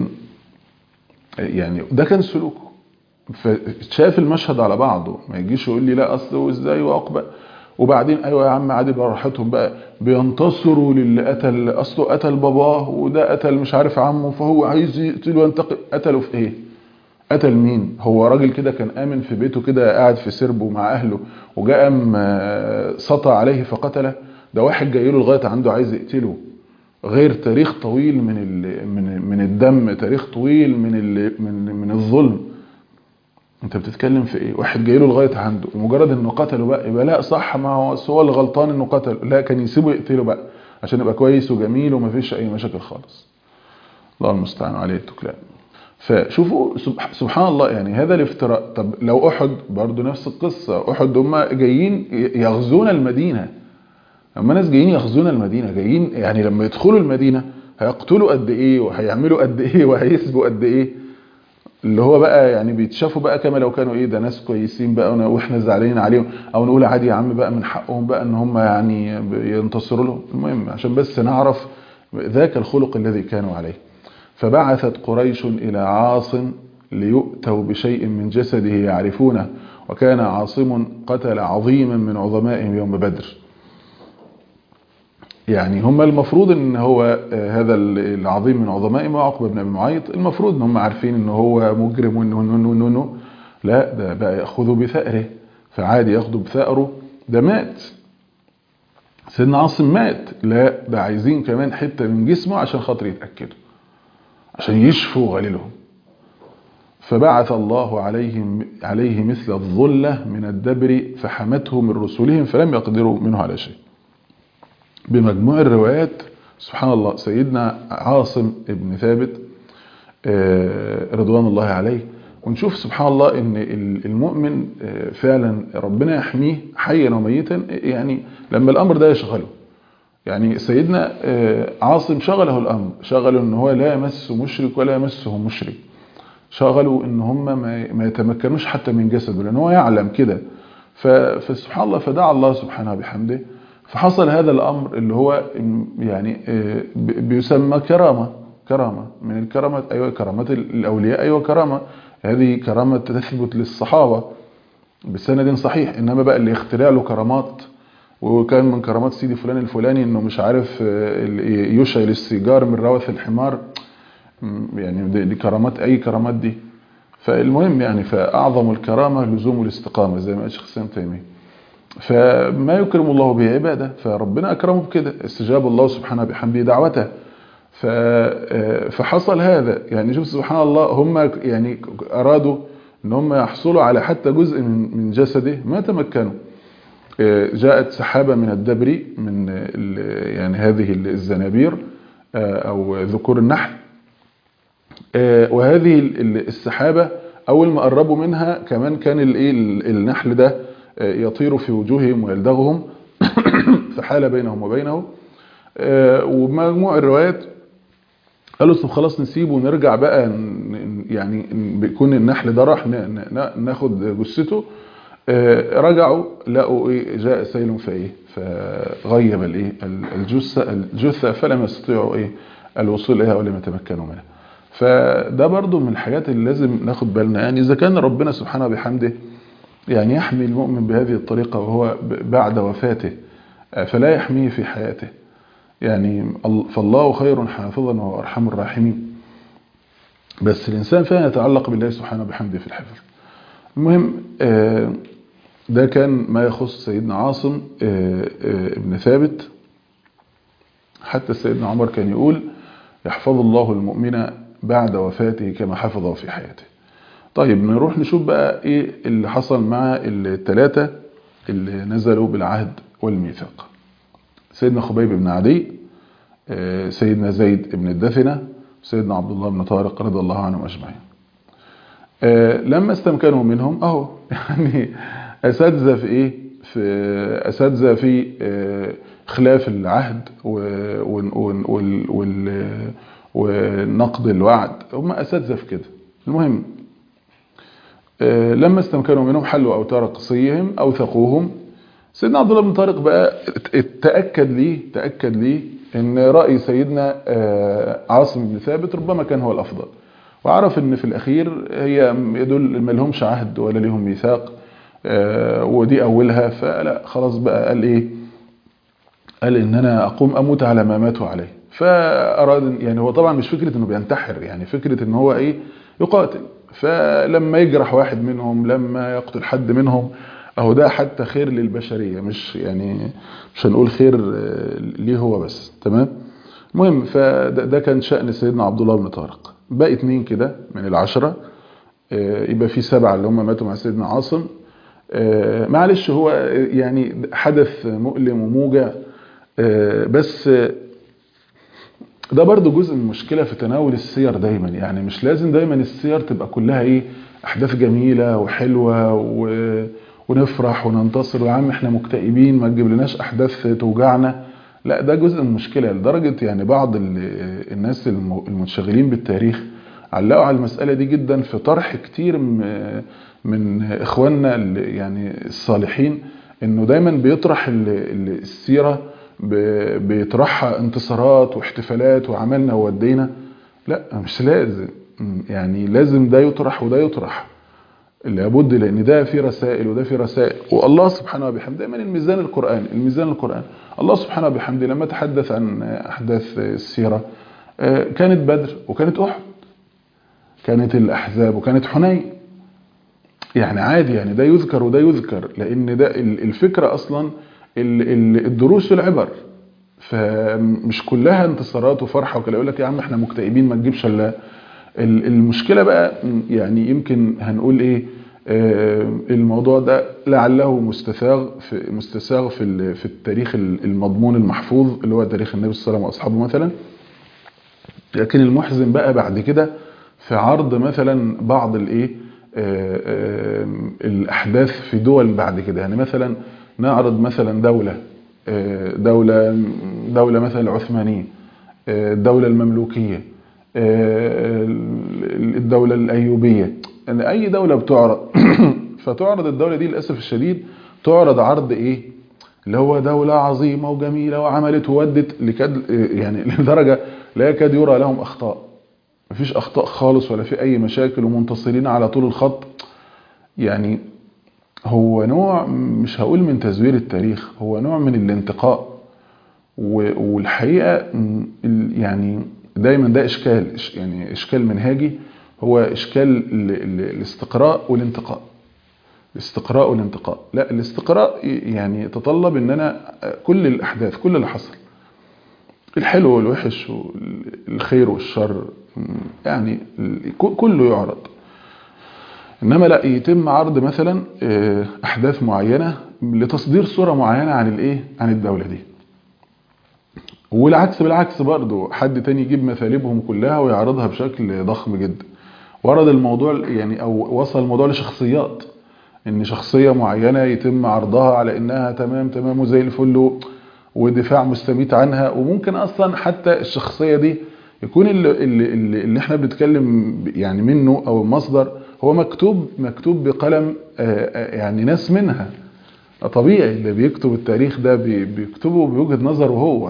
يعني ده كان سلوكه فشاف المشهد على بعضه ما يجيش يقول لي لا اصل وازاي واقبل وبعدين ايوه يا عم عادي براحتهم بقى بينتصروا للي قتل اصله قتل باباه وده قتل مش عارف عمه فهو عايز يقتله وينتقم قتله في ايه؟ قتل مين؟ هو راجل كده كان امن في بيته كده قاعد في سربه مع اهله وجاء قام آه، سطى عليه فقتله ده واحد جاي له لغايه عنده عايز يقتله غير تاريخ طويل من ال- من من الدم تاريخ طويل من ال- من من الظلم انت بتتكلم في ايه واحد جاي له لغايه عنده ومجرد انه قتله بقى يبقى لا صح ما هو أصل هو اللي غلطان انه قتله لا كان يسيبه يقتله بقى عشان يبقى كويس وجميل ومفيش اي مشاكل خالص الله المستعان عليه التكلان فشوفوا سبح- سبحان الله يعني هذا الافتراء طب لو احد برضو نفس القصه احد هم جايين يغزون المدينه اما ناس جايين يغزون المدينه جايين يعني لما يدخلوا المدينه هيقتلوا قد ايه وهيعملوا قد ايه وهيسبوا قد ايه اللي هو بقى يعني بيتشافوا بقى كما لو كانوا ايه ده ناس كويسين بقى ون- واحنا زعلانين عليهم او نقول عادي يا عم بقى من حقهم بقى ان هم يعني ينتصروا لهم المهم عشان بس نعرف ذاك الخلق الذي كانوا عليه فبعثت قريش الى عاصم ليؤتوا بشيء من جسده يعرفونه وكان عاصم قتل عظيما من عظمائهم يوم بدر يعني هم المفروض ان هو آه، هذا العظيم من عظمائهم هو عقبه بن ابي معيط المفروض ان هم عارفين ان هو مجرم وانه وانه وانه, وإنه لا ده بقى ياخذوا بثأره فعادي ياخذوا بثأره ده مات سيدنا عاصم مات لا ده عايزين كمان حته من جسمه عشان خاطر يتاكدوا عشان يشفوا غليلهم فبعث الله عليهم عليه مثل الظله من الدبر فحمته من رسلهم فلم يقدروا منه على شيء بمجموع الروايات سبحان الله سيدنا عاصم ابن ثابت آه، رضوان الله عليه ونشوف سبحان الله ان ال- المؤمن آه، فعلا ربنا يحميه حيا وميتا يعني لما الامر ده يشغله يعني سيدنا آه، عاصم شغله الامر شغله ان هو لا يمس مشرك ولا يمسه مشرك شغلوا ان هم ما ما يتمكنوش حتى من جسده لان هو يعلم كده ف- فسبحان الله فدعا الله سبحانه بحمده فحصل هذا الامر اللي هو يعني آه، ب- بيسمى كرامه كرامه من الكرامات ايوه كرامات الاولياء ايوه كرامه هذه كرامه تثبت للصحابه بسند صحيح انما بقى اللي يخترع له كرامات وكان من كرامات سيدي فلان الفلاني انه مش عارف آه، ال- يشعل السيجار من روث الحمار م، يعني دي, دي كرامات اي كرامات دي فالمهم يعني فاعظم الكرامه لزوم الاستقامه زي ما قال شيخ الاسلام تيميه فما يكرم الله به عباده فربنا اكرمه بكده استجاب الله سبحانه بحمده دعوته ف- آه، فحصل هذا يعني شوف سبحان الله هم يعني ارادوا ان هم يحصلوا على حتى جزء من من جسده ما تمكنوا آه، جاءت سحابه من الدبر من ال- يعني هذه الزنابير آه، او ذكور النحل آه، وهذه ال- ال- السحابة أول ما قربوا منها كمان كان الايه ال- النحل ده آه، يطير في وجوههم ويلدغهم فحال بينهم وبينه آه، ومجموع الروايات قالوا طب خلاص نسيبه ونرجع بقى ن- ن- يعني ن- بيكون النحل ده راح ن- ن- ناخد جثته رجعوا لقوا ايه جاء سيل فايه فغيب الايه الجثه الجثه فلم يستطيعوا ايه الوصول اليها ولم يتمكنوا منها فده برضو من الحاجات اللي لازم ناخد بالنا يعني اذا كان ربنا سبحانه وبحمده يعني يحمي المؤمن بهذه الطريقه وهو بعد وفاته فلا يحميه في حياته يعني فالله خير حافظا وهو ارحم الراحمين بس الانسان فعلا يتعلق بالله سبحانه وبحمده في الحفظ المهم ده كان ما يخص سيدنا عاصم ابن ثابت حتى سيدنا عمر كان يقول يحفظ الله المؤمن بعد وفاته كما حفظه في حياته طيب نروح نشوف بقى ايه اللي حصل مع الثلاثة اللي نزلوا بالعهد والميثاق سيدنا خبيب بن عدي سيدنا زيد بن الدثنة سيدنا عبد الله بن طارق رضي الله عنهم أجمعين لما استمكنوا منهم اهو يعني اساتذه في ايه في اساتذه في خلاف العهد ونقض الوعد هم اساتذه في كده المهم لما استمكنوا منهم حلوا اوتار قصيهم اوثقوهم سيدنا عبد الله بن طارق بقى تاكد ليه تاكد ليه ان راي سيدنا عاصم بن ثابت ربما كان هو الافضل وعرف ان في الاخير هي يدل ما لهمش عهد ولا لهم ميثاق ودي اولها فلا خلاص بقى قال ايه قال ان انا اقوم اموت على ما ماتوا عليه فاراد يعني هو طبعا مش فكره انه بينتحر يعني فكره ان هو ايه يقاتل فلما يجرح واحد منهم لما يقتل حد منهم اهو ده حتى خير للبشريه مش يعني مش هنقول خير ليه هو بس تمام المهم فده كان شأن سيدنا عبد الله بن طارق باقي اتنين كده من العشرة يبقى في سبعة اللي هم ماتوا مع سيدنا عاصم معلش هو يعني حدث مؤلم وموجع بس ده برضو جزء من المشكلة في تناول السير دايما يعني مش لازم دايما السير تبقى كلها ايه احداث جميلة وحلوة و... ونفرح وننتصر ويا عم احنا مكتئبين ما تجيب لناش احداث توجعنا لا ده جزء من المشكلة لدرجة يعني بعض الناس المنشغلين بالتاريخ علقوا على المسألة دي جدا في طرح كتير من اخواننا يعني الصالحين انه دايما بيطرح السيرة بيطرحها انتصارات واحتفالات وعملنا وودينا لا مش لازم يعني لازم ده يطرح وده يطرح لابد لان ده في رسائل وده في رسائل والله سبحانه وبحمده دايما الميزان القرآن الميزان القرآن الله سبحانه وبحمده لما تحدث عن احداث السيرة كانت بدر وكانت احد كانت الاحزاب وكانت حنين يعني عادي يعني ده يذكر وده يذكر لان ده الفكرة اصلا الدروس والعبر فمش كلها انتصارات وفرحة وكده يقول لك يا عم احنا مكتئبين ما تجيبش الا المشكلة بقى يعني يمكن هنقول ايه الموضوع ده لعله مستساغ في مستساغ في في التاريخ المضمون المحفوظ اللي هو تاريخ النبي صلى الله عليه وسلم واصحابه مثلا لكن المحزن بقى بعد كده في عرض مثلا بعض الايه الاحداث في دول بعد كده يعني مثلا نعرض مثلا دولة دولة دولة مثلا العثمانية الدولة المملوكية الدولة الأيوبية يعني أي دولة بتعرض فتعرض الدولة دي للأسف الشديد تعرض عرض إيه اللي هو دولة عظيمة وجميلة وعملت وودت لكد يعني لدرجة لا يكاد يرى لهم أخطاء مفيش أخطاء خالص ولا في أي مشاكل ومنتصرين على طول الخط يعني هو نوع مش هقول من تزوير التاريخ هو نوع من الانتقاء والحقيقة يعني دايما ده اشكال يعني اشكال منهاجي هو اشكال الاستقراء والانتقاء الاستقراء والانتقاء لا الاستقراء يعني يتطلب ان انا كل الاحداث كل اللي حصل الحلو والوحش والخير والشر يعني كله يعرض انما لا يتم عرض مثلا احداث معينة لتصدير صورة معينة عن الايه عن الدولة دي والعكس بالعكس برضو حد تاني يجيب مثالبهم كلها ويعرضها بشكل ضخم جدا ورد الموضوع يعني او وصل الموضوع لشخصيات ان شخصية معينة يتم عرضها على انها تمام تمام وزي الفل ودفاع مستميت عنها وممكن اصلا حتى الشخصية دي يكون اللي, اللي, اللي احنا بنتكلم يعني منه او المصدر هو مكتوب مكتوب بقلم يعني ناس منها طبيعي اللي بيكتب التاريخ ده بيكتبه بوجهة نظره هو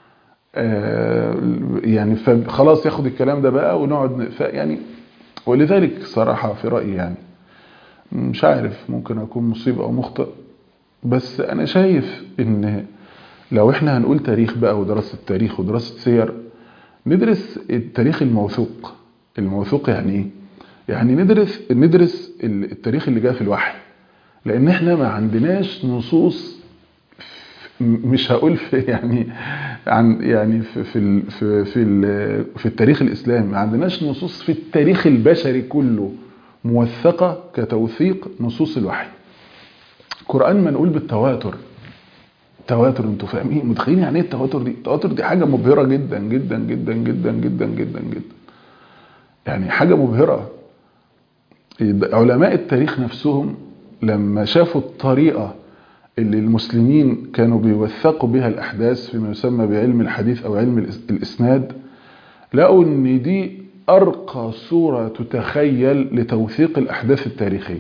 يعني فخلاص ياخد الكلام ده بقى ونقعد يعني ولذلك صراحة في رأيي يعني مش عارف ممكن أكون مصيب أو مخطئ بس أنا شايف إن لو إحنا هنقول تاريخ بقى ودراسة تاريخ ودراسة سير ندرس التاريخ الموثوق الموثوق يعني إيه؟ يعني ندرس ندرس التاريخ اللي جاء في الوحي لأن إحنا ما عندناش نصوص مش هقول في يعني عن يعني في في في في, في التاريخ الاسلامي ما عندناش نصوص في التاريخ البشري كله موثقه كتوثيق نصوص الوحي القران منقول بالتواتر تواتر انتوا فاهمين متخيلين يعني ايه التواتر دي التواتر دي حاجه مبهره جدا جدا جدا جدا جدا جدا جدا يعني حاجه مبهره علماء التاريخ نفسهم لما شافوا الطريقه اللي المسلمين كانوا بيوثقوا بها الأحداث فيما يسمى بعلم الحديث أو علم الإسناد لقوا أن دي أرقى صورة تتخيل لتوثيق الأحداث التاريخية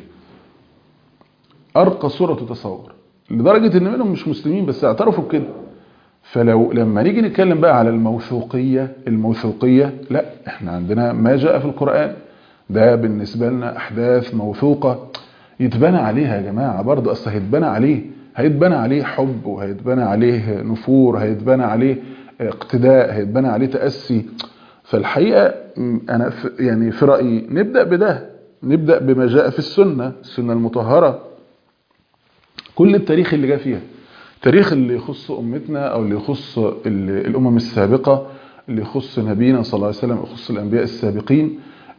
أرقى صورة تتصور لدرجة أن منهم مش مسلمين بس اعترفوا بكده فلو لما نيجي نتكلم بقى على الموثوقية الموثوقية لا احنا عندنا ما جاء في القرآن ده بالنسبة لنا أحداث موثوقة يتبنى عليها يا جماعة برضه أصل هيتبنى عليه هيتبنى عليه حب وهيتبنى عليه نفور هيتبنى عليه اقتداء هيتبنى عليه تأسي فالحقيقة أنا في يعني في رأيي نبدأ بده نبدأ بما جاء في السنة السنة المطهرة كل التاريخ اللي جاء فيها التاريخ اللي يخص أمتنا أو اللي يخص الأمم السابقة اللي يخص نبينا صلى الله عليه وسلم يخص الأنبياء السابقين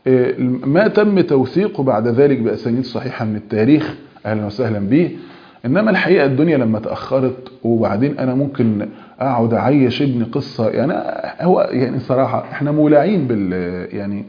ما تم توثيقه بعد ذلك بأسانيد صحيحة من التاريخ أهلا وسهلا به إنما الحقيقة الدنيا لما تأخرت وبعدين أنا ممكن أقعد أعيش ابني قصة يعني هو يعني صراحة إحنا مولعين بال يعني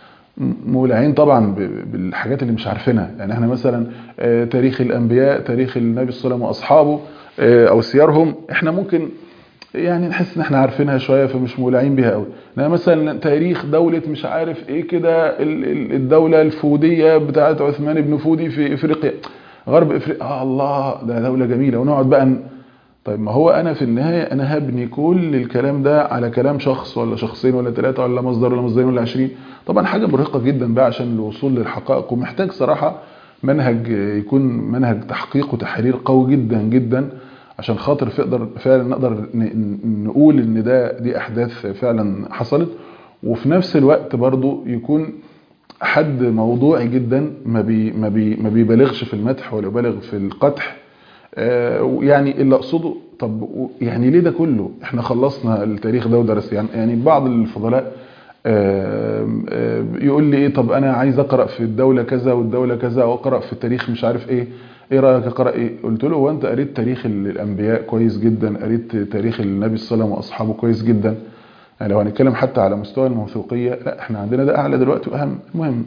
مولعين طبعا بالحاجات اللي مش عارفينها يعني احنا مثلا تاريخ الأنبياء تاريخ النبي صلى الله عليه وسلم وأصحابه أو سيرهم احنا ممكن يعني نحس ان احنا عارفينها شوية فمش مولعين بيها قوي انما مثلا تاريخ دولة مش عارف ايه كده الدولة الفودية بتاعت عثمان بن فودي في افريقيا غرب افريقيا آه الله ده دولة جميلة ونقعد بقى ن... طيب ما هو انا في النهاية انا هبني كل الكلام ده على كلام شخص ولا شخصين ولا ثلاثة ولا مصدر ولا مصدرين ولا عشرين طبعا حاجة مرهقة جدا بقى عشان الوصول للحقائق ومحتاج صراحة منهج يكون منهج تحقيق وتحرير قوي جدا جدا عشان خاطر فقدر فعلا نقدر نقول ان ده دي احداث فعلا حصلت وفي نفس الوقت برضو يكون حد موضوعي جدا ما بي ما بي ما بيبالغش في المدح ولا يبالغ في القدح آه يعني اللي اقصده طب يعني ليه ده كله احنا خلصنا التاريخ ده ودرس يعني يعني بعض الفضلاء آه آه يقول لي ايه طب انا عايز اقرا في الدوله كذا والدوله كذا واقرا في التاريخ مش عارف ايه ايه رايك اقرا ايه قلت له هو انت قريت تاريخ الانبياء كويس جدا قريت تاريخ النبي صلى الله عليه وسلم واصحابه كويس جدا يعني لو هنتكلم حتى على مستوى الموثوقيه لا احنا عندنا ده اعلى دلوقتي واهم المهم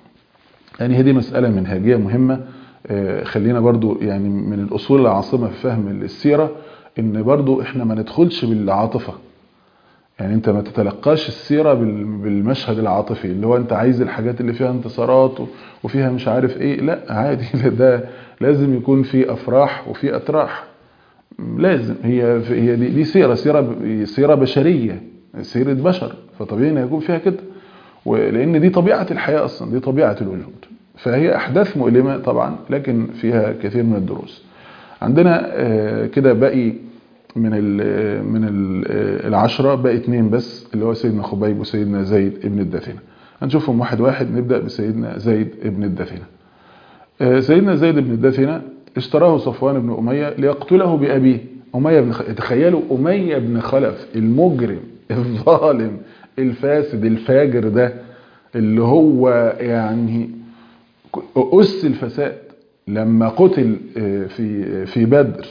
يعني هذه مساله منهجيه مهمه آه خلينا برضو يعني من الاصول العاصمه في فهم السيره ان برضو احنا ما ندخلش بالعاطفه يعني انت ما تتلقاش السيرة بالمشهد العاطفي اللي هو انت عايز الحاجات اللي فيها انتصارات وفيها مش عارف ايه لا عادي ده لازم يكون في افراح وفي اتراح لازم هي هي دي, دي سيرة سيرة سيرة بشرية سيرة بشر فطبيعي ان يكون فيها كده لان دي طبيعة الحياة اصلا دي طبيعة الوجود فهي احداث مؤلمة طبعا لكن فيها كثير من الدروس عندنا كده باقي من ال من ال العشرة باقي اتنين بس اللي هو سيدنا خبيب وسيدنا زيد ابن الدثنة هنشوفهم واحد واحد نبدأ بسيدنا زيد ابن الدثنة سيدنا زيد بن الدثنة اشتراه صفوان بن أمية ليقتله بأبيه أمية بن خلف تخيلوا أمية بن خلف المجرم الظالم الفاسد الفاجر ده اللي هو يعني أس الفساد لما قتل في في بدر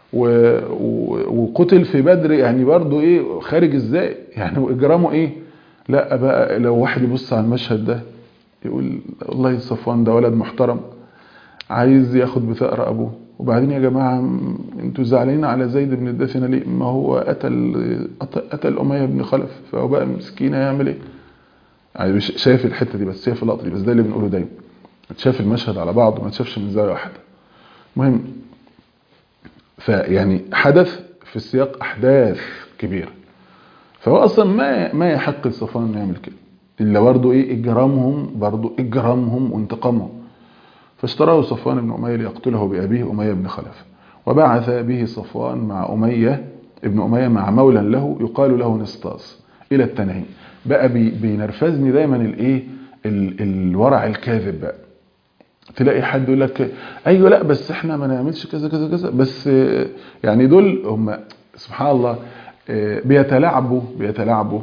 وقتل في بدر يعني برضه ايه خارج ازاي يعني اجرامه ايه لا بقى لو واحد يبص على المشهد ده يقول والله صفوان ده ولد محترم عايز ياخد بثأر ابوه وبعدين يا جماعه انتوا زعلانين على زيد بن الدثنه ليه ما هو قتل قتل اميه بن خلف فهو بقى مسكين هيعمل ايه يعني شايف الحته دي بس شايف اللقطه دي بس ده اللي بنقوله دايما متشاف المشهد على بعض وما تشافش من زاويه واحده مهم فيعني حدث في السياق احداث كبيره فهو اصلا ما ما يحق لصفوان انه يعمل كده الا برضه ايه اجرامهم برضه اجرامهم وانتقامهم فاشتراه صفوان بن اميه ليقتله بابيه اميه بن خلف وبعث به صفوان مع اميه ابن اميه مع مولى له يقال له نسطاس الى التنعيم بقى بي بينرفزني دايما الايه الورع الكاذب بقى تلاقي حد يقول لك ايوه لا بس احنا ما نعملش كذا كذا كذا بس يعني دول هم سبحان الله بيتلاعبوا بيتلاعبوا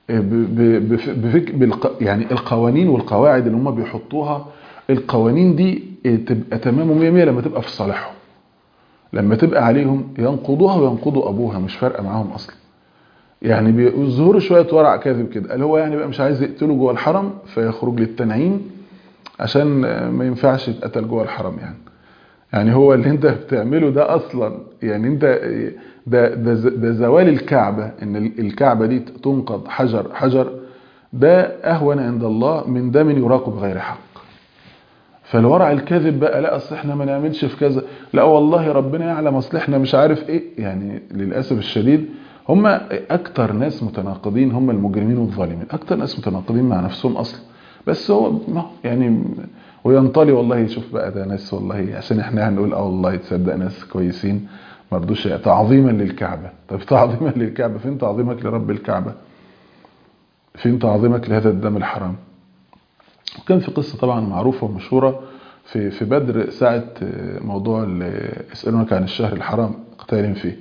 بفك يعني القوانين والقواعد اللي هم بيحطوها القوانين دي تبقى تمام 100 100 لما تبقى في صالحهم لما تبقى عليهم ينقضوها وينقضوا ابوها مش فارقه معاهم اصلا يعني بيظهروا شويه ورع كاذب كده اللي هو يعني بقى مش عايز يقتله جوه الحرم فيخرج للتنعيم عشان ما ينفعش يتقتل جوه الحرم يعني يعني هو اللي انت بتعمله ده اصلا يعني انت ده ده ده زوال الكعبه ان الكعبه دي تنقض حجر حجر ده اهون عند الله من دم يراق بغير حق فالورع الكاذب بقى لا اصل احنا ما نعملش في كذا لا والله ربنا يعلم اصل احنا مش عارف ايه يعني للاسف الشديد هم اكتر ناس متناقضين هم المجرمين والظالمين اكتر ناس متناقضين مع نفسهم اصلا بس هو يعني وينطلي والله يشوف بقى ده ناس والله عشان احنا هنقول اه والله تصدق ناس كويسين ما رضوش تعظيما للكعبه طب تعظيما للكعبه فين تعظيمك لرب الكعبه فين تعظيمك لهذا الدم الحرام وكان في قصه طبعا معروفه ومشهوره في في بدر ساعه موضوع يسالونك عن الشهر الحرام قتال فيه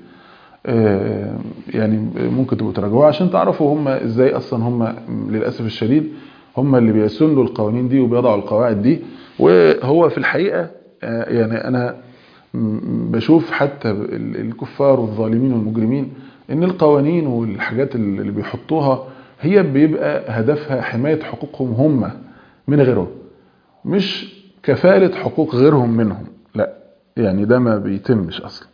يعني ممكن تبقوا تراجعوها عشان تعرفوا هم ازاي اصلا هم للاسف الشديد هم اللي بيسنوا القوانين دي وبيضعوا القواعد دي وهو في الحقيقه يعني انا بشوف حتى الكفار والظالمين والمجرمين ان القوانين والحاجات اللي بيحطوها هي بيبقى هدفها حمايه حقوقهم هم من غيرهم مش كفاله حقوق غيرهم منهم لا يعني ده ما بيتمش اصلا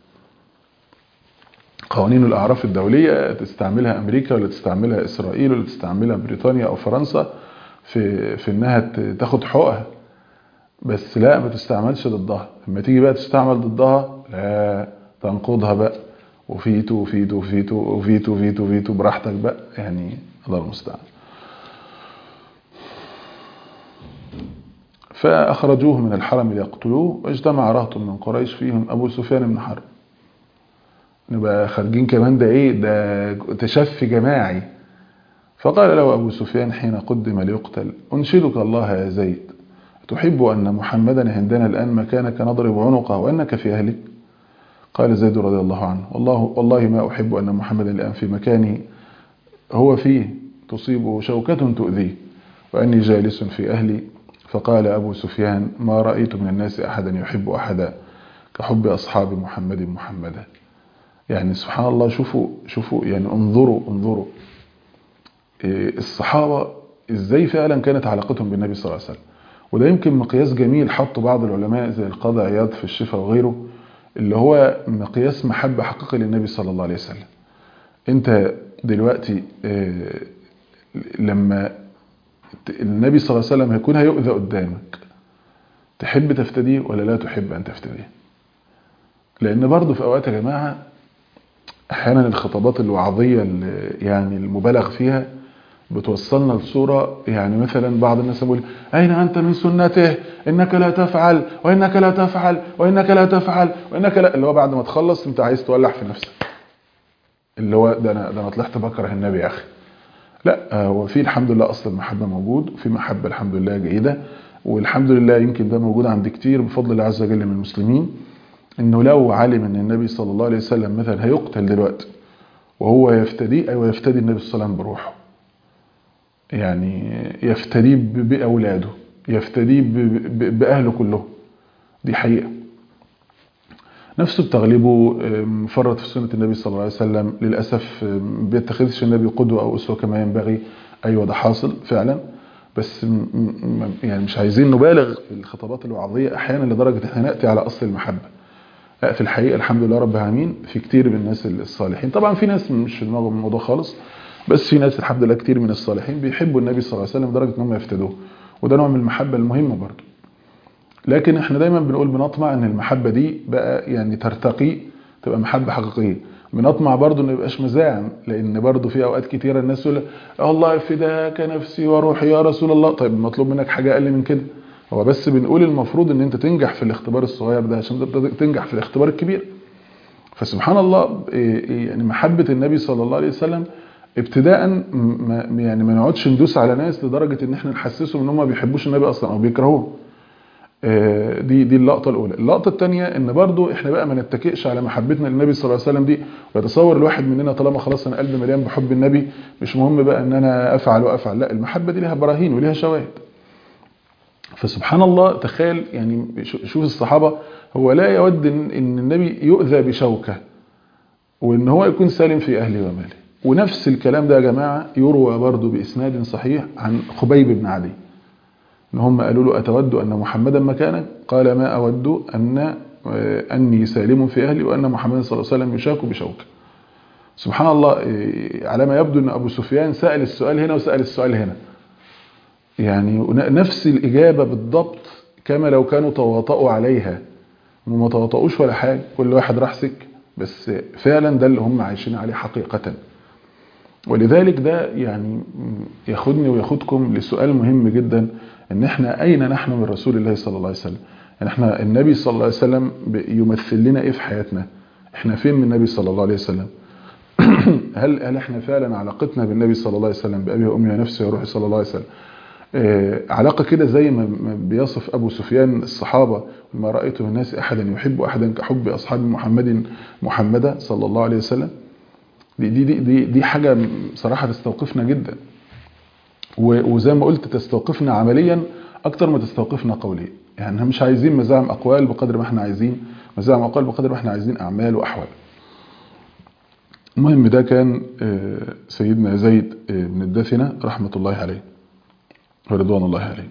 قوانين الأعراف الدولية تستعملها أمريكا ولا تستعملها إسرائيل ولا تستعملها بريطانيا أو فرنسا في, في إنها تاخد حقوقها بس لا ما تستعملش ضدها لما تيجي بقى تستعمل ضدها لا تنقضها بقى وفيتو وفيتو وفيتو وفيتو وفيتو وفيتو براحتك بقى يعني الله المستعان فأخرجوه من الحرم ليقتلوه واجتمع رهط من قريش فيهم أبو سفيان بن حرب نبقى خارجين كمان ده ايه ده تشفي جماعي فقال له ابو سفيان حين قدم ليقتل انشدك الله يا زيد تحب ان محمدا عندنا الان مكانك نضرب عنقه وانك في اهلك قال زيد رضي الله عنه والله والله ما احب ان محمدا الان في مكاني هو فيه تصيبه شوكة تؤذيه واني جالس في اهلي فقال ابو سفيان ما رايت من الناس احدا يحب احدا كحب اصحاب محمد محمدا يعني سبحان الله شوفوا شوفوا يعني انظروا انظروا الصحابة ازاي فعلا كانت علاقتهم بالنبي صلى الله عليه وسلم وده يمكن مقياس جميل حطه بعض العلماء زي القاضي عياض في الشفاء وغيره اللي هو مقياس محبة حقيقي للنبي صلى الله عليه وسلم انت دلوقتي لما النبي صلى الله عليه وسلم هيكون هيؤذى قدامك تحب تفتديه ولا لا تحب ان تفتديه لان برضه في اوقات يا جماعه احيانا الخطابات الوعظيه اللي يعني المبالغ فيها بتوصلنا لصوره يعني مثلا بعض الناس يقول اين انت من سنته انك لا تفعل وانك لا تفعل وانك لا تفعل وانك لا اللي هو بعد ما تخلص انت عايز تولع في نفسك اللي هو ده انا ده انا طلعت بكره النبي يا اخي لا هو في الحمد لله اصل المحبه موجود وفي محبه الحمد لله جيده والحمد لله يمكن ده موجود عند كتير بفضل الله عز وجل من المسلمين انه لو علم ان النبي صلى الله عليه وسلم مثلا هيقتل دلوقتي وهو يفتدي ايوه يفتدي النبي صلى الله عليه وسلم بروحه يعني يفتدي باولاده يفتدي باهله كلهم دي حقيقه نفسه بتغلبه فرط في سنة النبي صلى الله عليه وسلم للأسف بيتخذش النبي قدوة أو أسوة كما ينبغي أيوة ده حاصل فعلا بس يعني مش عايزين نبالغ في الخطابات الوعظية أحيانا لدرجة احنا نأتي على أصل المحبة لا في الحقيقة الحمد لله رب العالمين في كتير من الناس الصالحين طبعا في ناس مش في دماغهم الموضوع خالص بس في ناس الحمد لله كتير من الصالحين بيحبوا النبي صلى الله عليه وسلم لدرجة ان هم يفتدوه وده نوع من المحبة المهمة برضه لكن احنا دايما بنقول بنطمع ان المحبة دي بقى يعني ترتقي تبقى محبة حقيقية بنطمع برضو انه يبقاش مزاعم لان برضو في اوقات كتيرة الناس تقول الله فداك نفسي وروحي يا رسول الله طيب مطلوب منك حاجة اقل من كده هو بس بنقول المفروض ان انت تنجح في الاختبار الصغير ده عشان تنجح في الاختبار الكبير فسبحان الله يعني محبة النبي صلى الله عليه وسلم ابتداء يعني ما نقعدش ندوس على ناس لدرجة ان احنا نحسسهم ان هم ما بيحبوش النبي اصلا او بيكرهوه دي دي اللقطة الأولى اللقطة الثانية إن برضو إحنا بقى ما نتكئش على محبتنا للنبي صلى الله عليه وسلم دي ويتصور الواحد مننا طالما خلاص أنا قلبي مليان بحب النبي مش مهم بقى إن أنا أفعل وأفعل لا المحبة دي لها براهين وليها شواهد فسبحان الله تخيل يعني شوف الصحابة هو لا يود إن النبي يؤذى بشوكة وإن هو يكون سالم في أهله وماله ونفس الكلام ده يا جماعة يروى برضو بإسناد صحيح عن خبيب بن عدي ان هم قالوا له أتود أن محمدا مكانك قال ما أود أن أني سالم في أهلي وأن محمدا صلى الله عليه وسلم يشاك بشوكة سبحان الله على ما يبدو أن أبو سفيان سأل السؤال هنا وسأل السؤال هنا يعني نفس الإجابة بالضبط كما لو كانوا تواطؤوا عليها هم ما تواطؤوش ولا حاجة كل واحد راح سك بس فعلا ده اللي هم عايشين عليه حقيقة ولذلك ده يعني ياخدني وياخدكم لسؤال مهم جدا ان احنا اين نحن من رسول الله صلى الله عليه وسلم يعني احنا النبي صلى الله عليه وسلم يمثل لنا ايه في حياتنا احنا فين من النبي صلى الله عليه وسلم هل هل احنا فعلا علاقتنا بالنبي صلى الله عليه وسلم بابي وامي ونفسي وروحي صلى الله عليه وسلم اه علاقه كده زي ما بيصف ابو سفيان الصحابه ما رايت من الناس احدا يحب احدا كحب اصحاب محمد محمدا صلى الله عليه وسلم دي دي دي دي حاجه صراحه تستوقفنا جدا وزي ما قلت تستوقفنا عمليا اكتر ما تستوقفنا قوليا يعني احنا مش عايزين مزاعم اقوال بقدر ما احنا عايزين مزاعم اقوال بقدر ما احنا عايزين اعمال واحوال المهم ده كان سيدنا زيد بن الدثنة رحمة الله عليه ورضوان الله عليه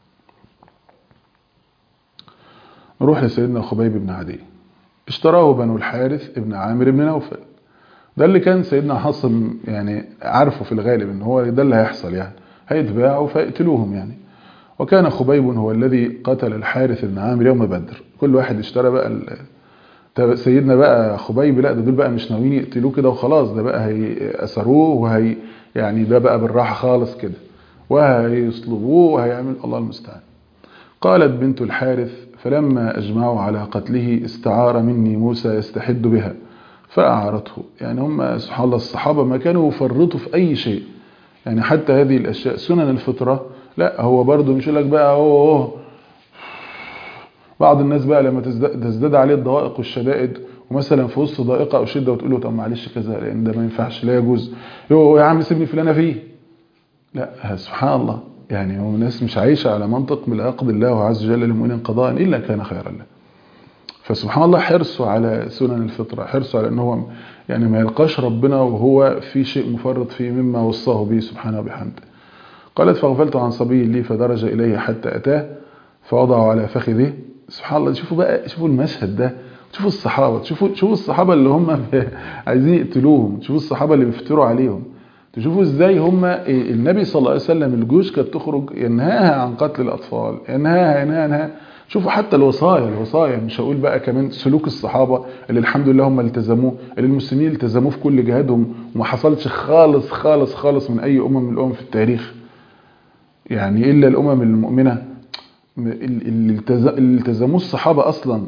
نروح لسيدنا خبيب بن عدي اشتراه بنو الحارث ابن عامر بن نوفل ده اللي كان سيدنا حاصم يعني عارفه في الغالب ان هو ده اللي هيحصل يعني هيتباعوا فيقتلوهم يعني وكان خبيب هو الذي قتل الحارث بن عامر يوم بدر كل واحد اشترى بقى سيدنا بقى خبيب لا ده دول بقى مش ناويين يقتلوه كده وخلاص ده بقى هيأسروه وهي يعني ده بقى بالراحة خالص كده وهيصلبوه وهيعمل الله المستعان قالت بنت الحارث فلما أجمعوا على قتله استعار مني موسى يستحد بها فأعارته يعني هم سبحان الله الصحابة ما كانوا يفرطوا في أي شيء يعني حتى هذه الأشياء سنن الفطرة لا هو برضه مش لك بقى هو, هو بعض الناس بقى لما تزداد عليه الضوائق والشدائد ومثلا في وسط ضائقه او شده وتقول له طب معلش كذا لان ده ما ينفعش لا يجوز يا عم سيبني في اللي انا فيه لا سبحان الله يعني هو الناس مش عايشه على منطق من يقضي الله عز وجل للمؤمنين قضاء الا كان خيرا له فسبحان الله حرصه على سنن الفطره حرصه على ان هو يعني ما يلقاش ربنا وهو في شيء مفرط فيه مما وصاه به سبحانه وبحمده قالت فغفلت عن صبي لي فدرج اليه حتى اتاه فوضعه على فخذه سبحان الله شوفوا بقى شوفوا المشهد ده شوفوا الصحابه شوفوا شوفوا الصحابه اللي هم عايزين يقتلوهم شوفوا الصحابه اللي بيفتروا عليهم تشوفوا ازاي هم النبي صلى الله عليه وسلم الجيوش كانت تخرج ينهاها عن قتل الاطفال ينهاها ينهاها ينهاها شوفوا حتى الوصايا الوصايا مش هقول بقى كمان سلوك الصحابه اللي الحمد لله هم التزموه اللي المسلمين التزموه في كل جهادهم وما حصلش خالص خالص خالص من اي امم من الامم في التاريخ يعني الا الامم المؤمنه اللي التزموه الصحابة أصلا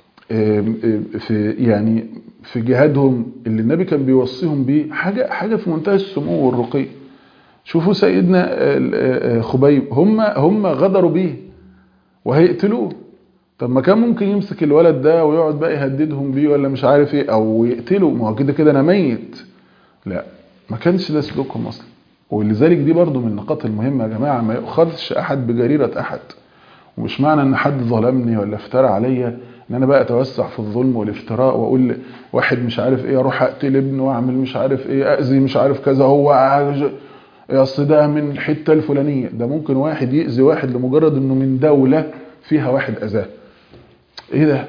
في يعني في جهادهم اللي النبي كان بيوصيهم بيه حاجة حاجة في منتهى السمو والرقي شوفوا سيدنا خبيب هم هم غدروا بيه وهيقتلوه طب ما كان ممكن يمسك الولد ده ويقعد بقى يهددهم بيه ولا مش عارف ايه او يقتله ما هو كده كده انا ميت لا ما كانش ده سلوكهم اصلا ولذلك دي برضو من النقاط المهمة يا جماعة ما يؤخذش احد بجريرة احد ومش معنى ان حد ظلمني ولا افترى عليا ان انا بقى اتوسع في الظلم والافتراء واقول واحد مش عارف ايه اروح اقتل ابنه واعمل مش عارف ايه اذي مش عارف كذا هو اصل ده من الحته الفلانيه ده ممكن واحد يأذي واحد لمجرد انه من دوله فيها واحد اذاه ايه ده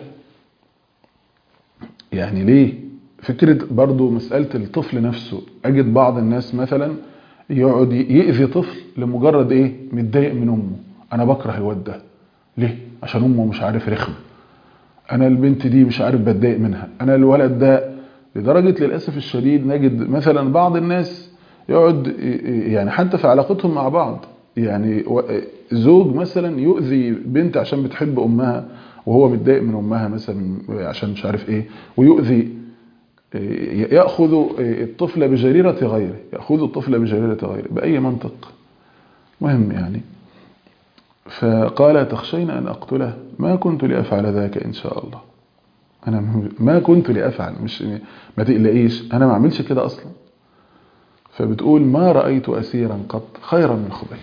يعني ليه فكره برضو مساله الطفل نفسه اجد بعض الناس مثلا يقعد يأذي طفل لمجرد ايه متضايق من امه انا بكره الواد ده ليه عشان امه مش عارف رخم انا البنت دي مش عارف بتضايق منها انا الولد ده لدرجة للأسف الشديد نجد مثلا بعض الناس يقعد يعني حتى في علاقتهم مع بعض يعني زوج مثلا يؤذي بنت عشان بتحب امها وهو متضايق من امها مثلا عشان مش عارف ايه ويؤذي ياخذ الطفل بجريره غيره ياخذ الطفل بجريره غيره باي منطق مهم يعني فقال تخشين ان اقتله ما كنت لافعل ذاك ان شاء الله انا ما كنت لافعل مش ما تقلقيش انا ما اعملش كده اصلا فبتقول ما رايت اسيرا قط خيرا من خبيب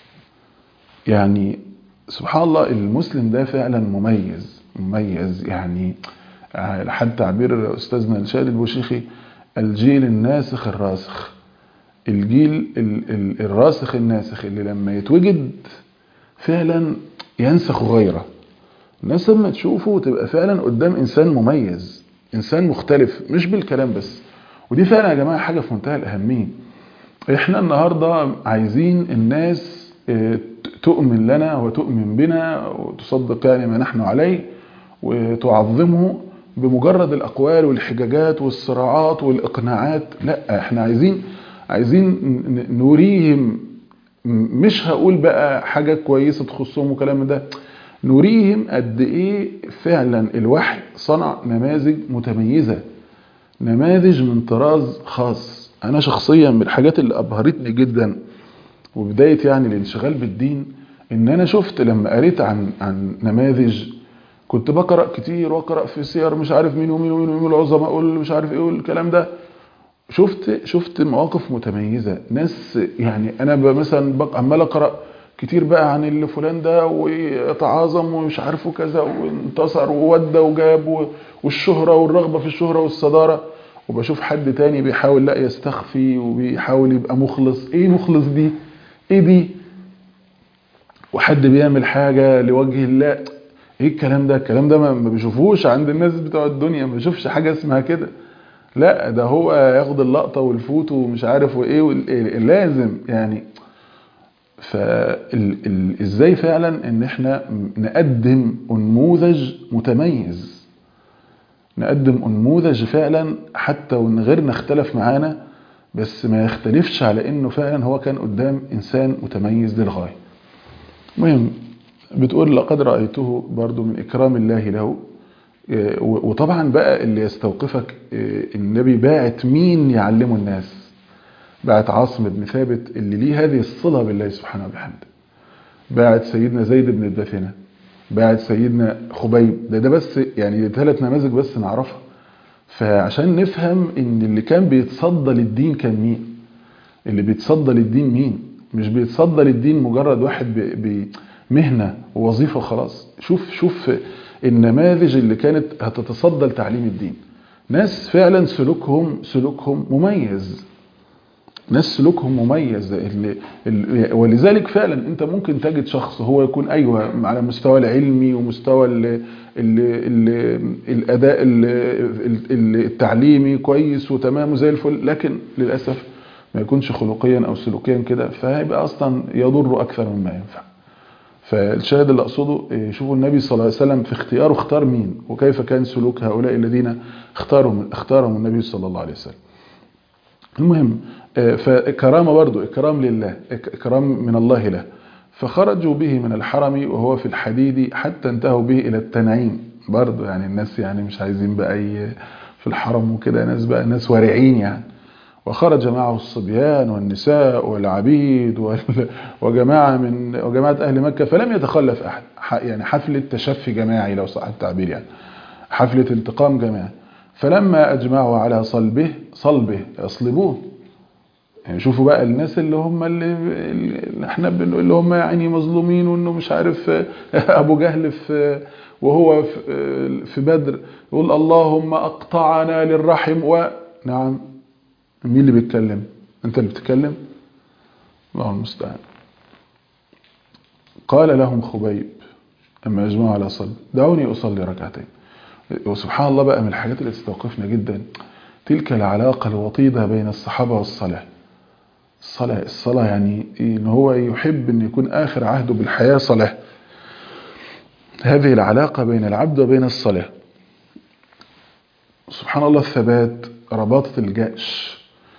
يعني سبحان الله المسلم ده فعلا مميز مميز يعني لحد تعبير استاذنا الشادي البوشيخي الجيل الناسخ الراسخ الجيل الراسخ الناسخ اللي لما يتوجد فعلا ينسخ غيره الناس لما تشوفه تبقى فعلا قدام انسان مميز انسان مختلف مش بالكلام بس ودي فعلا يا جماعه حاجه في منتهى الاهميه احنا النهارده عايزين الناس تؤمن لنا وتؤمن بنا وتصدق يعني ما نحن عليه وتعظمه بمجرد الاقوال والحجاجات والصراعات والاقناعات لا احنا عايزين عايزين نوريهم مش هقول بقى حاجه كويسه تخصهم وكلام ده نوريهم قد ايه فعلا الوحي صنع نماذج متميزه نماذج من طراز خاص انا شخصيا من الحاجات اللي ابهرتني جدا وبدايه يعني الانشغال بالدين ان انا شفت لما قريت عن عن نماذج كنت بقرا كتير واقرا في سير مش عارف مين ومين ومين ومين العظماء مش عارف ايه والكلام ده شفت شفت مواقف متميزه ناس يعني انا مثلا عمال اقرا كتير بقى عن اللي فلان ده ويتعاظم ومش عارفه كذا وانتصر وودى وجاب والشهرة والرغبة في الشهرة والصدارة وبشوف حد تاني بيحاول لا يستخفي وبيحاول يبقى مخلص ايه مخلص دي ايه دي وحد بيعمل حاجة لوجه الله ايه الكلام ده الكلام ده ما بيشوفوش عند الناس بتوع الدنيا ما بيشوفش حاجة اسمها كده لا ده هو ياخد اللقطة والفوت ومش عارف وايه لازم يعني فازاي فعلا ان احنا نقدم انموذج متميز نقدم انموذج فعلا حتى وان غيرنا اختلف معانا بس ما يختلفش على انه فعلا هو كان قدام انسان متميز للغايه المهم بتقول لقد رايته برضو من اكرام الله له وطبعا بقى اللي يستوقفك النبي باعت مين يعلمه الناس باعت عاصم بن ثابت اللي ليه هذه الصلة بالله سبحانه وبحمده باعت سيدنا زيد بن الدثنة باعت سيدنا خبيب ده ده بس يعني ثلاث نماذج بس نعرفها فعشان نفهم ان اللي كان بيتصدى للدين كان مين اللي بيتصدى للدين مين مش بيتصدى للدين مجرد واحد بمهنة ووظيفة خلاص شوف شوف النماذج اللي كانت هتتصدى لتعليم الدين ناس فعلا سلوكهم سلوكهم مميز ناس سلوكهم مميز اللي اللي ولذلك فعلا انت ممكن تجد شخص هو يكون ايوه على مستوى العلمي ومستوى ال ال ال الاداء ال التعليمي كويس وتمام وزي الفل لكن للاسف ما يكونش خلقيا او سلوكيا كده فهيبقى اصلا يضر اكثر مما ينفع فالشاهد اللي اقصده شوفوا النبي صلى الله عليه وسلم في اختياره اختار مين وكيف كان سلوك هؤلاء الذين اختارهم اختارهم النبي صلى الله عليه وسلم المهم فكرامة برضو إكرام لله إكرام من الله له فخرجوا به من الحرم وهو في الحديد حتى انتهوا به إلى التنعيم برضو يعني الناس يعني مش عايزين بقى في الحرم وكده ناس بقى ناس ورعين يعني وخرج معه الصبيان والنساء والعبيد وجماعة من وجماعة أهل مكة فلم يتخلف أحد يعني حفلة تشفي جماعي لو صح التعبير يعني حفلة انتقام جماعي فلما أجمعوا على صلبه صلبه يصلبوه يعني شوفوا بقى الناس اللي هم اللي, اللي احنا اللي هم يعني مظلومين وانه مش عارف ابو جهل في وهو في, في بدر يقول اللهم اقطعنا للرحم ونعم مين اللي بيتكلم انت اللي بتتكلم الله المستعان قال لهم خبيب اما اجمعوا على صلب دعوني اصلي ركعتين وسبحان الله بقى من الحاجات اللي تستوقفنا جدا تلك العلاقة الوطيدة بين الصحابة والصلاة الصلاة الصلاة يعني ان هو يحب ان يكون اخر عهده بالحياة صلاة هذه العلاقة بين العبد وبين الصلاة سبحان الله الثبات رباطة الجأش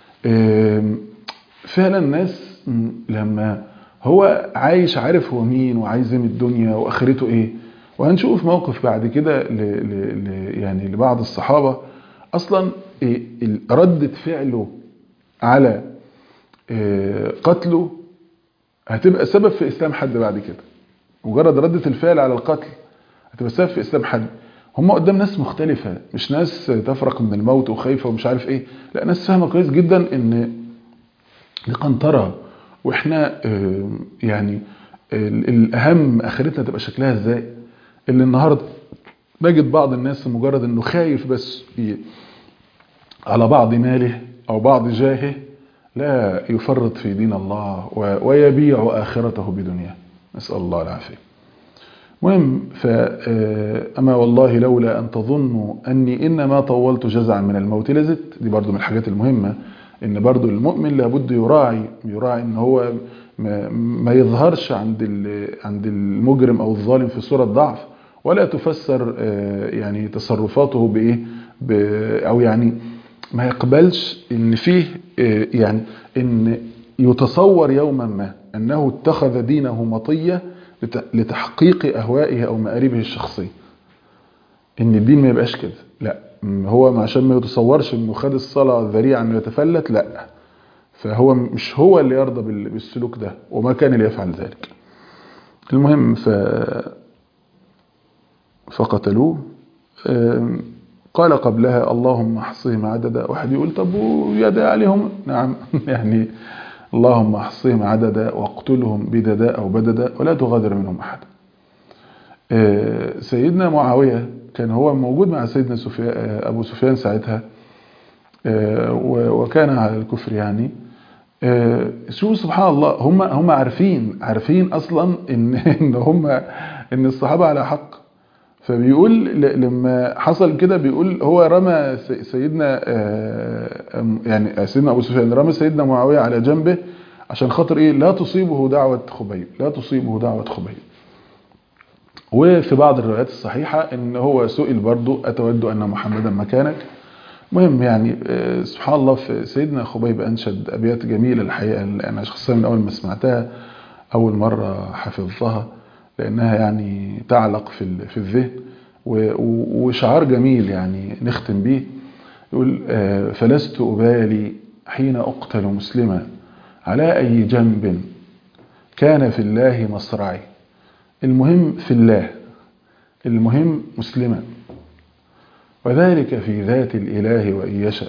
فعلا الناس لما هو عايش عارف هو مين وعايز من الدنيا واخرته ايه وهنشوف موقف بعد كده ل... ل... ل... يعني لبعض الصحابة اصلا إيه ردة فعله على إيه قتله هتبقى سبب في اسلام حد بعد كده مجرد ردة الفعل على القتل هتبقى سبب في اسلام حد هم قدام ناس مختلفة مش ناس تفرق من الموت وخايفة ومش عارف ايه لا ناس فاهمة كويس جدا ان دي قنطرة واحنا يعني الاهم اخرتنا تبقى شكلها ازاي اللي النهاردة نجد بعض الناس مجرد انه خايف بس على بعض ماله او بعض جاهه لا يفرط في دين الله ويبيع اخرته بدنياه نسأل الله العافية مهم فأما والله لولا أن تظنوا أني إنما طولت جزعا من الموت لزدت دي برضو من الحاجات المهمة إن برضو المؤمن لابد يراعي يراعي إن هو ما, ما يظهرش عند عند المجرم أو الظالم في صورة ضعف ولا تفسر يعني تصرفاته بإيه أو يعني ما يقبلش إن فيه يعني إن يتصور يوما ما أنه اتخذ دينه مطية لتحقيق أهوائه أو مآربه الشخصية إن الدين ما يبقاش كده لا هو عشان ما يتصورش إنه خد الصلاة ذريعة إنه يتفلت لا فهو مش هو اللي يرضى بالسلوك ده وما كان ليفعل ذلك المهم ف فقتلوه قال قبلها اللهم احصهم عددا واحد يقول طب ويدا عليهم نعم يعني اللهم احصهم عددا واقتلهم بددا أو بددا ولا تغادر منهم أحد سيدنا معاوية كان هو موجود مع سيدنا سفيان أبو سفيان ساعتها وكان على الكفر يعني شو سبحان الله هم هم عارفين عارفين اصلا ان ان هم ان الصحابه على حق فبيقول لما حصل كده بيقول هو رمى سيدنا يعني سيدنا ابو سفيان رمى سيدنا معاويه على جنبه عشان خاطر ايه لا تصيبه دعوه خبيب لا تصيبه دعوه خبيب وفي بعض الروايات الصحيحه ان هو سئل برضه اتود ان محمدا مكانك مهم يعني سبحان الله في سيدنا خبيب انشد ابيات جميله الحقيقه انا شخصيا من اول ما سمعتها اول مره حفظتها لانها يعني تعلق في في الذهن وشعار جميل يعني نختم به يقول فلست ابالي حين اقتل مسلما على اي جنب كان في الله مصرعي المهم في الله المهم مسلما وذلك في ذات الإله وإن يشاء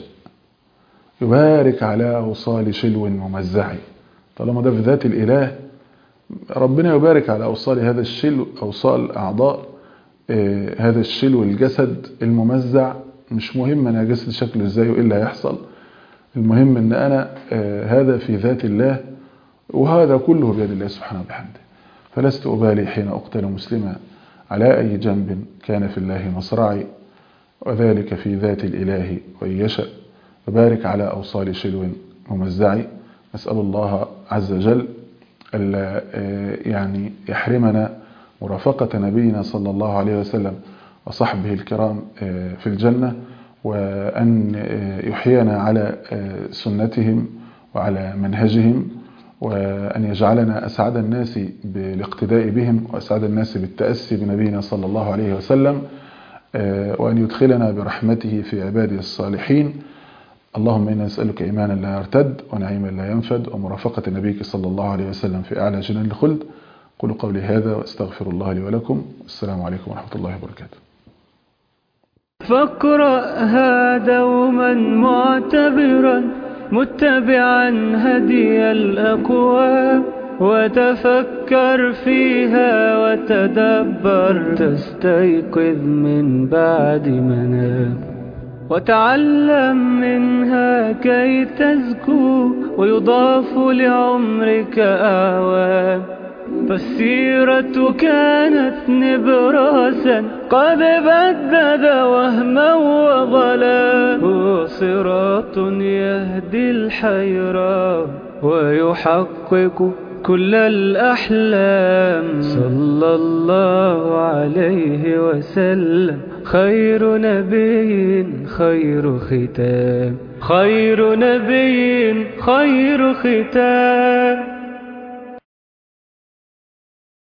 يبارك على أوصال شلو ممزع طالما ده في ذات الإله ربنا يبارك على أوصال هذا الشلو أوصال أعضاء آه هذا الشلو الجسد الممزع مش مهم أنا جسد شكله إزاي وإيه اللي هيحصل المهم أن أنا آه هذا في ذات الله وهذا كله بيد الله سبحانه وبحمده فلست أبالي حين أقتل مسلما على أي جنب كان في الله مصرعي وذلك في ذات الإله وإن يشاء وبارك على أوصال شلو ممزع نسأل الله عز وجل ألا يعني يحرمنا مرافقة نبينا صلى الله عليه وسلم وصحبه الكرام في الجنة وأن يحيينا على سنتهم وعلى منهجهم وأن يجعلنا أسعد الناس بالاقتداء بهم وأسعد الناس بالتأسي بنبينا صلى الله عليه وسلم وأن يدخلنا برحمته في عباده الصالحين اللهم إنا نسألك إيمانا لا يرتد ونعيما لا ينفد ومرافقة نبيك صلى الله عليه وسلم في أعلى جنان الخلد قولوا قولي هذا واستغفر الله لي ولكم السلام عليكم ورحمة الله وبركاته فاقرأها دوما معتبرا متبعا هدي الأقوام وتفكر فيها وتدبر تستيقظ من بعد منام وتعلم منها كي تزكو ويضاف لعمرك أعوام فالسيرة كانت نبراسا قد بدد وهما وظلا هو صراط يهدي الحيران ويحقق كل الأحلام صلى الله عليه وسلم خير نبي خير ختام خير نبي خير ختام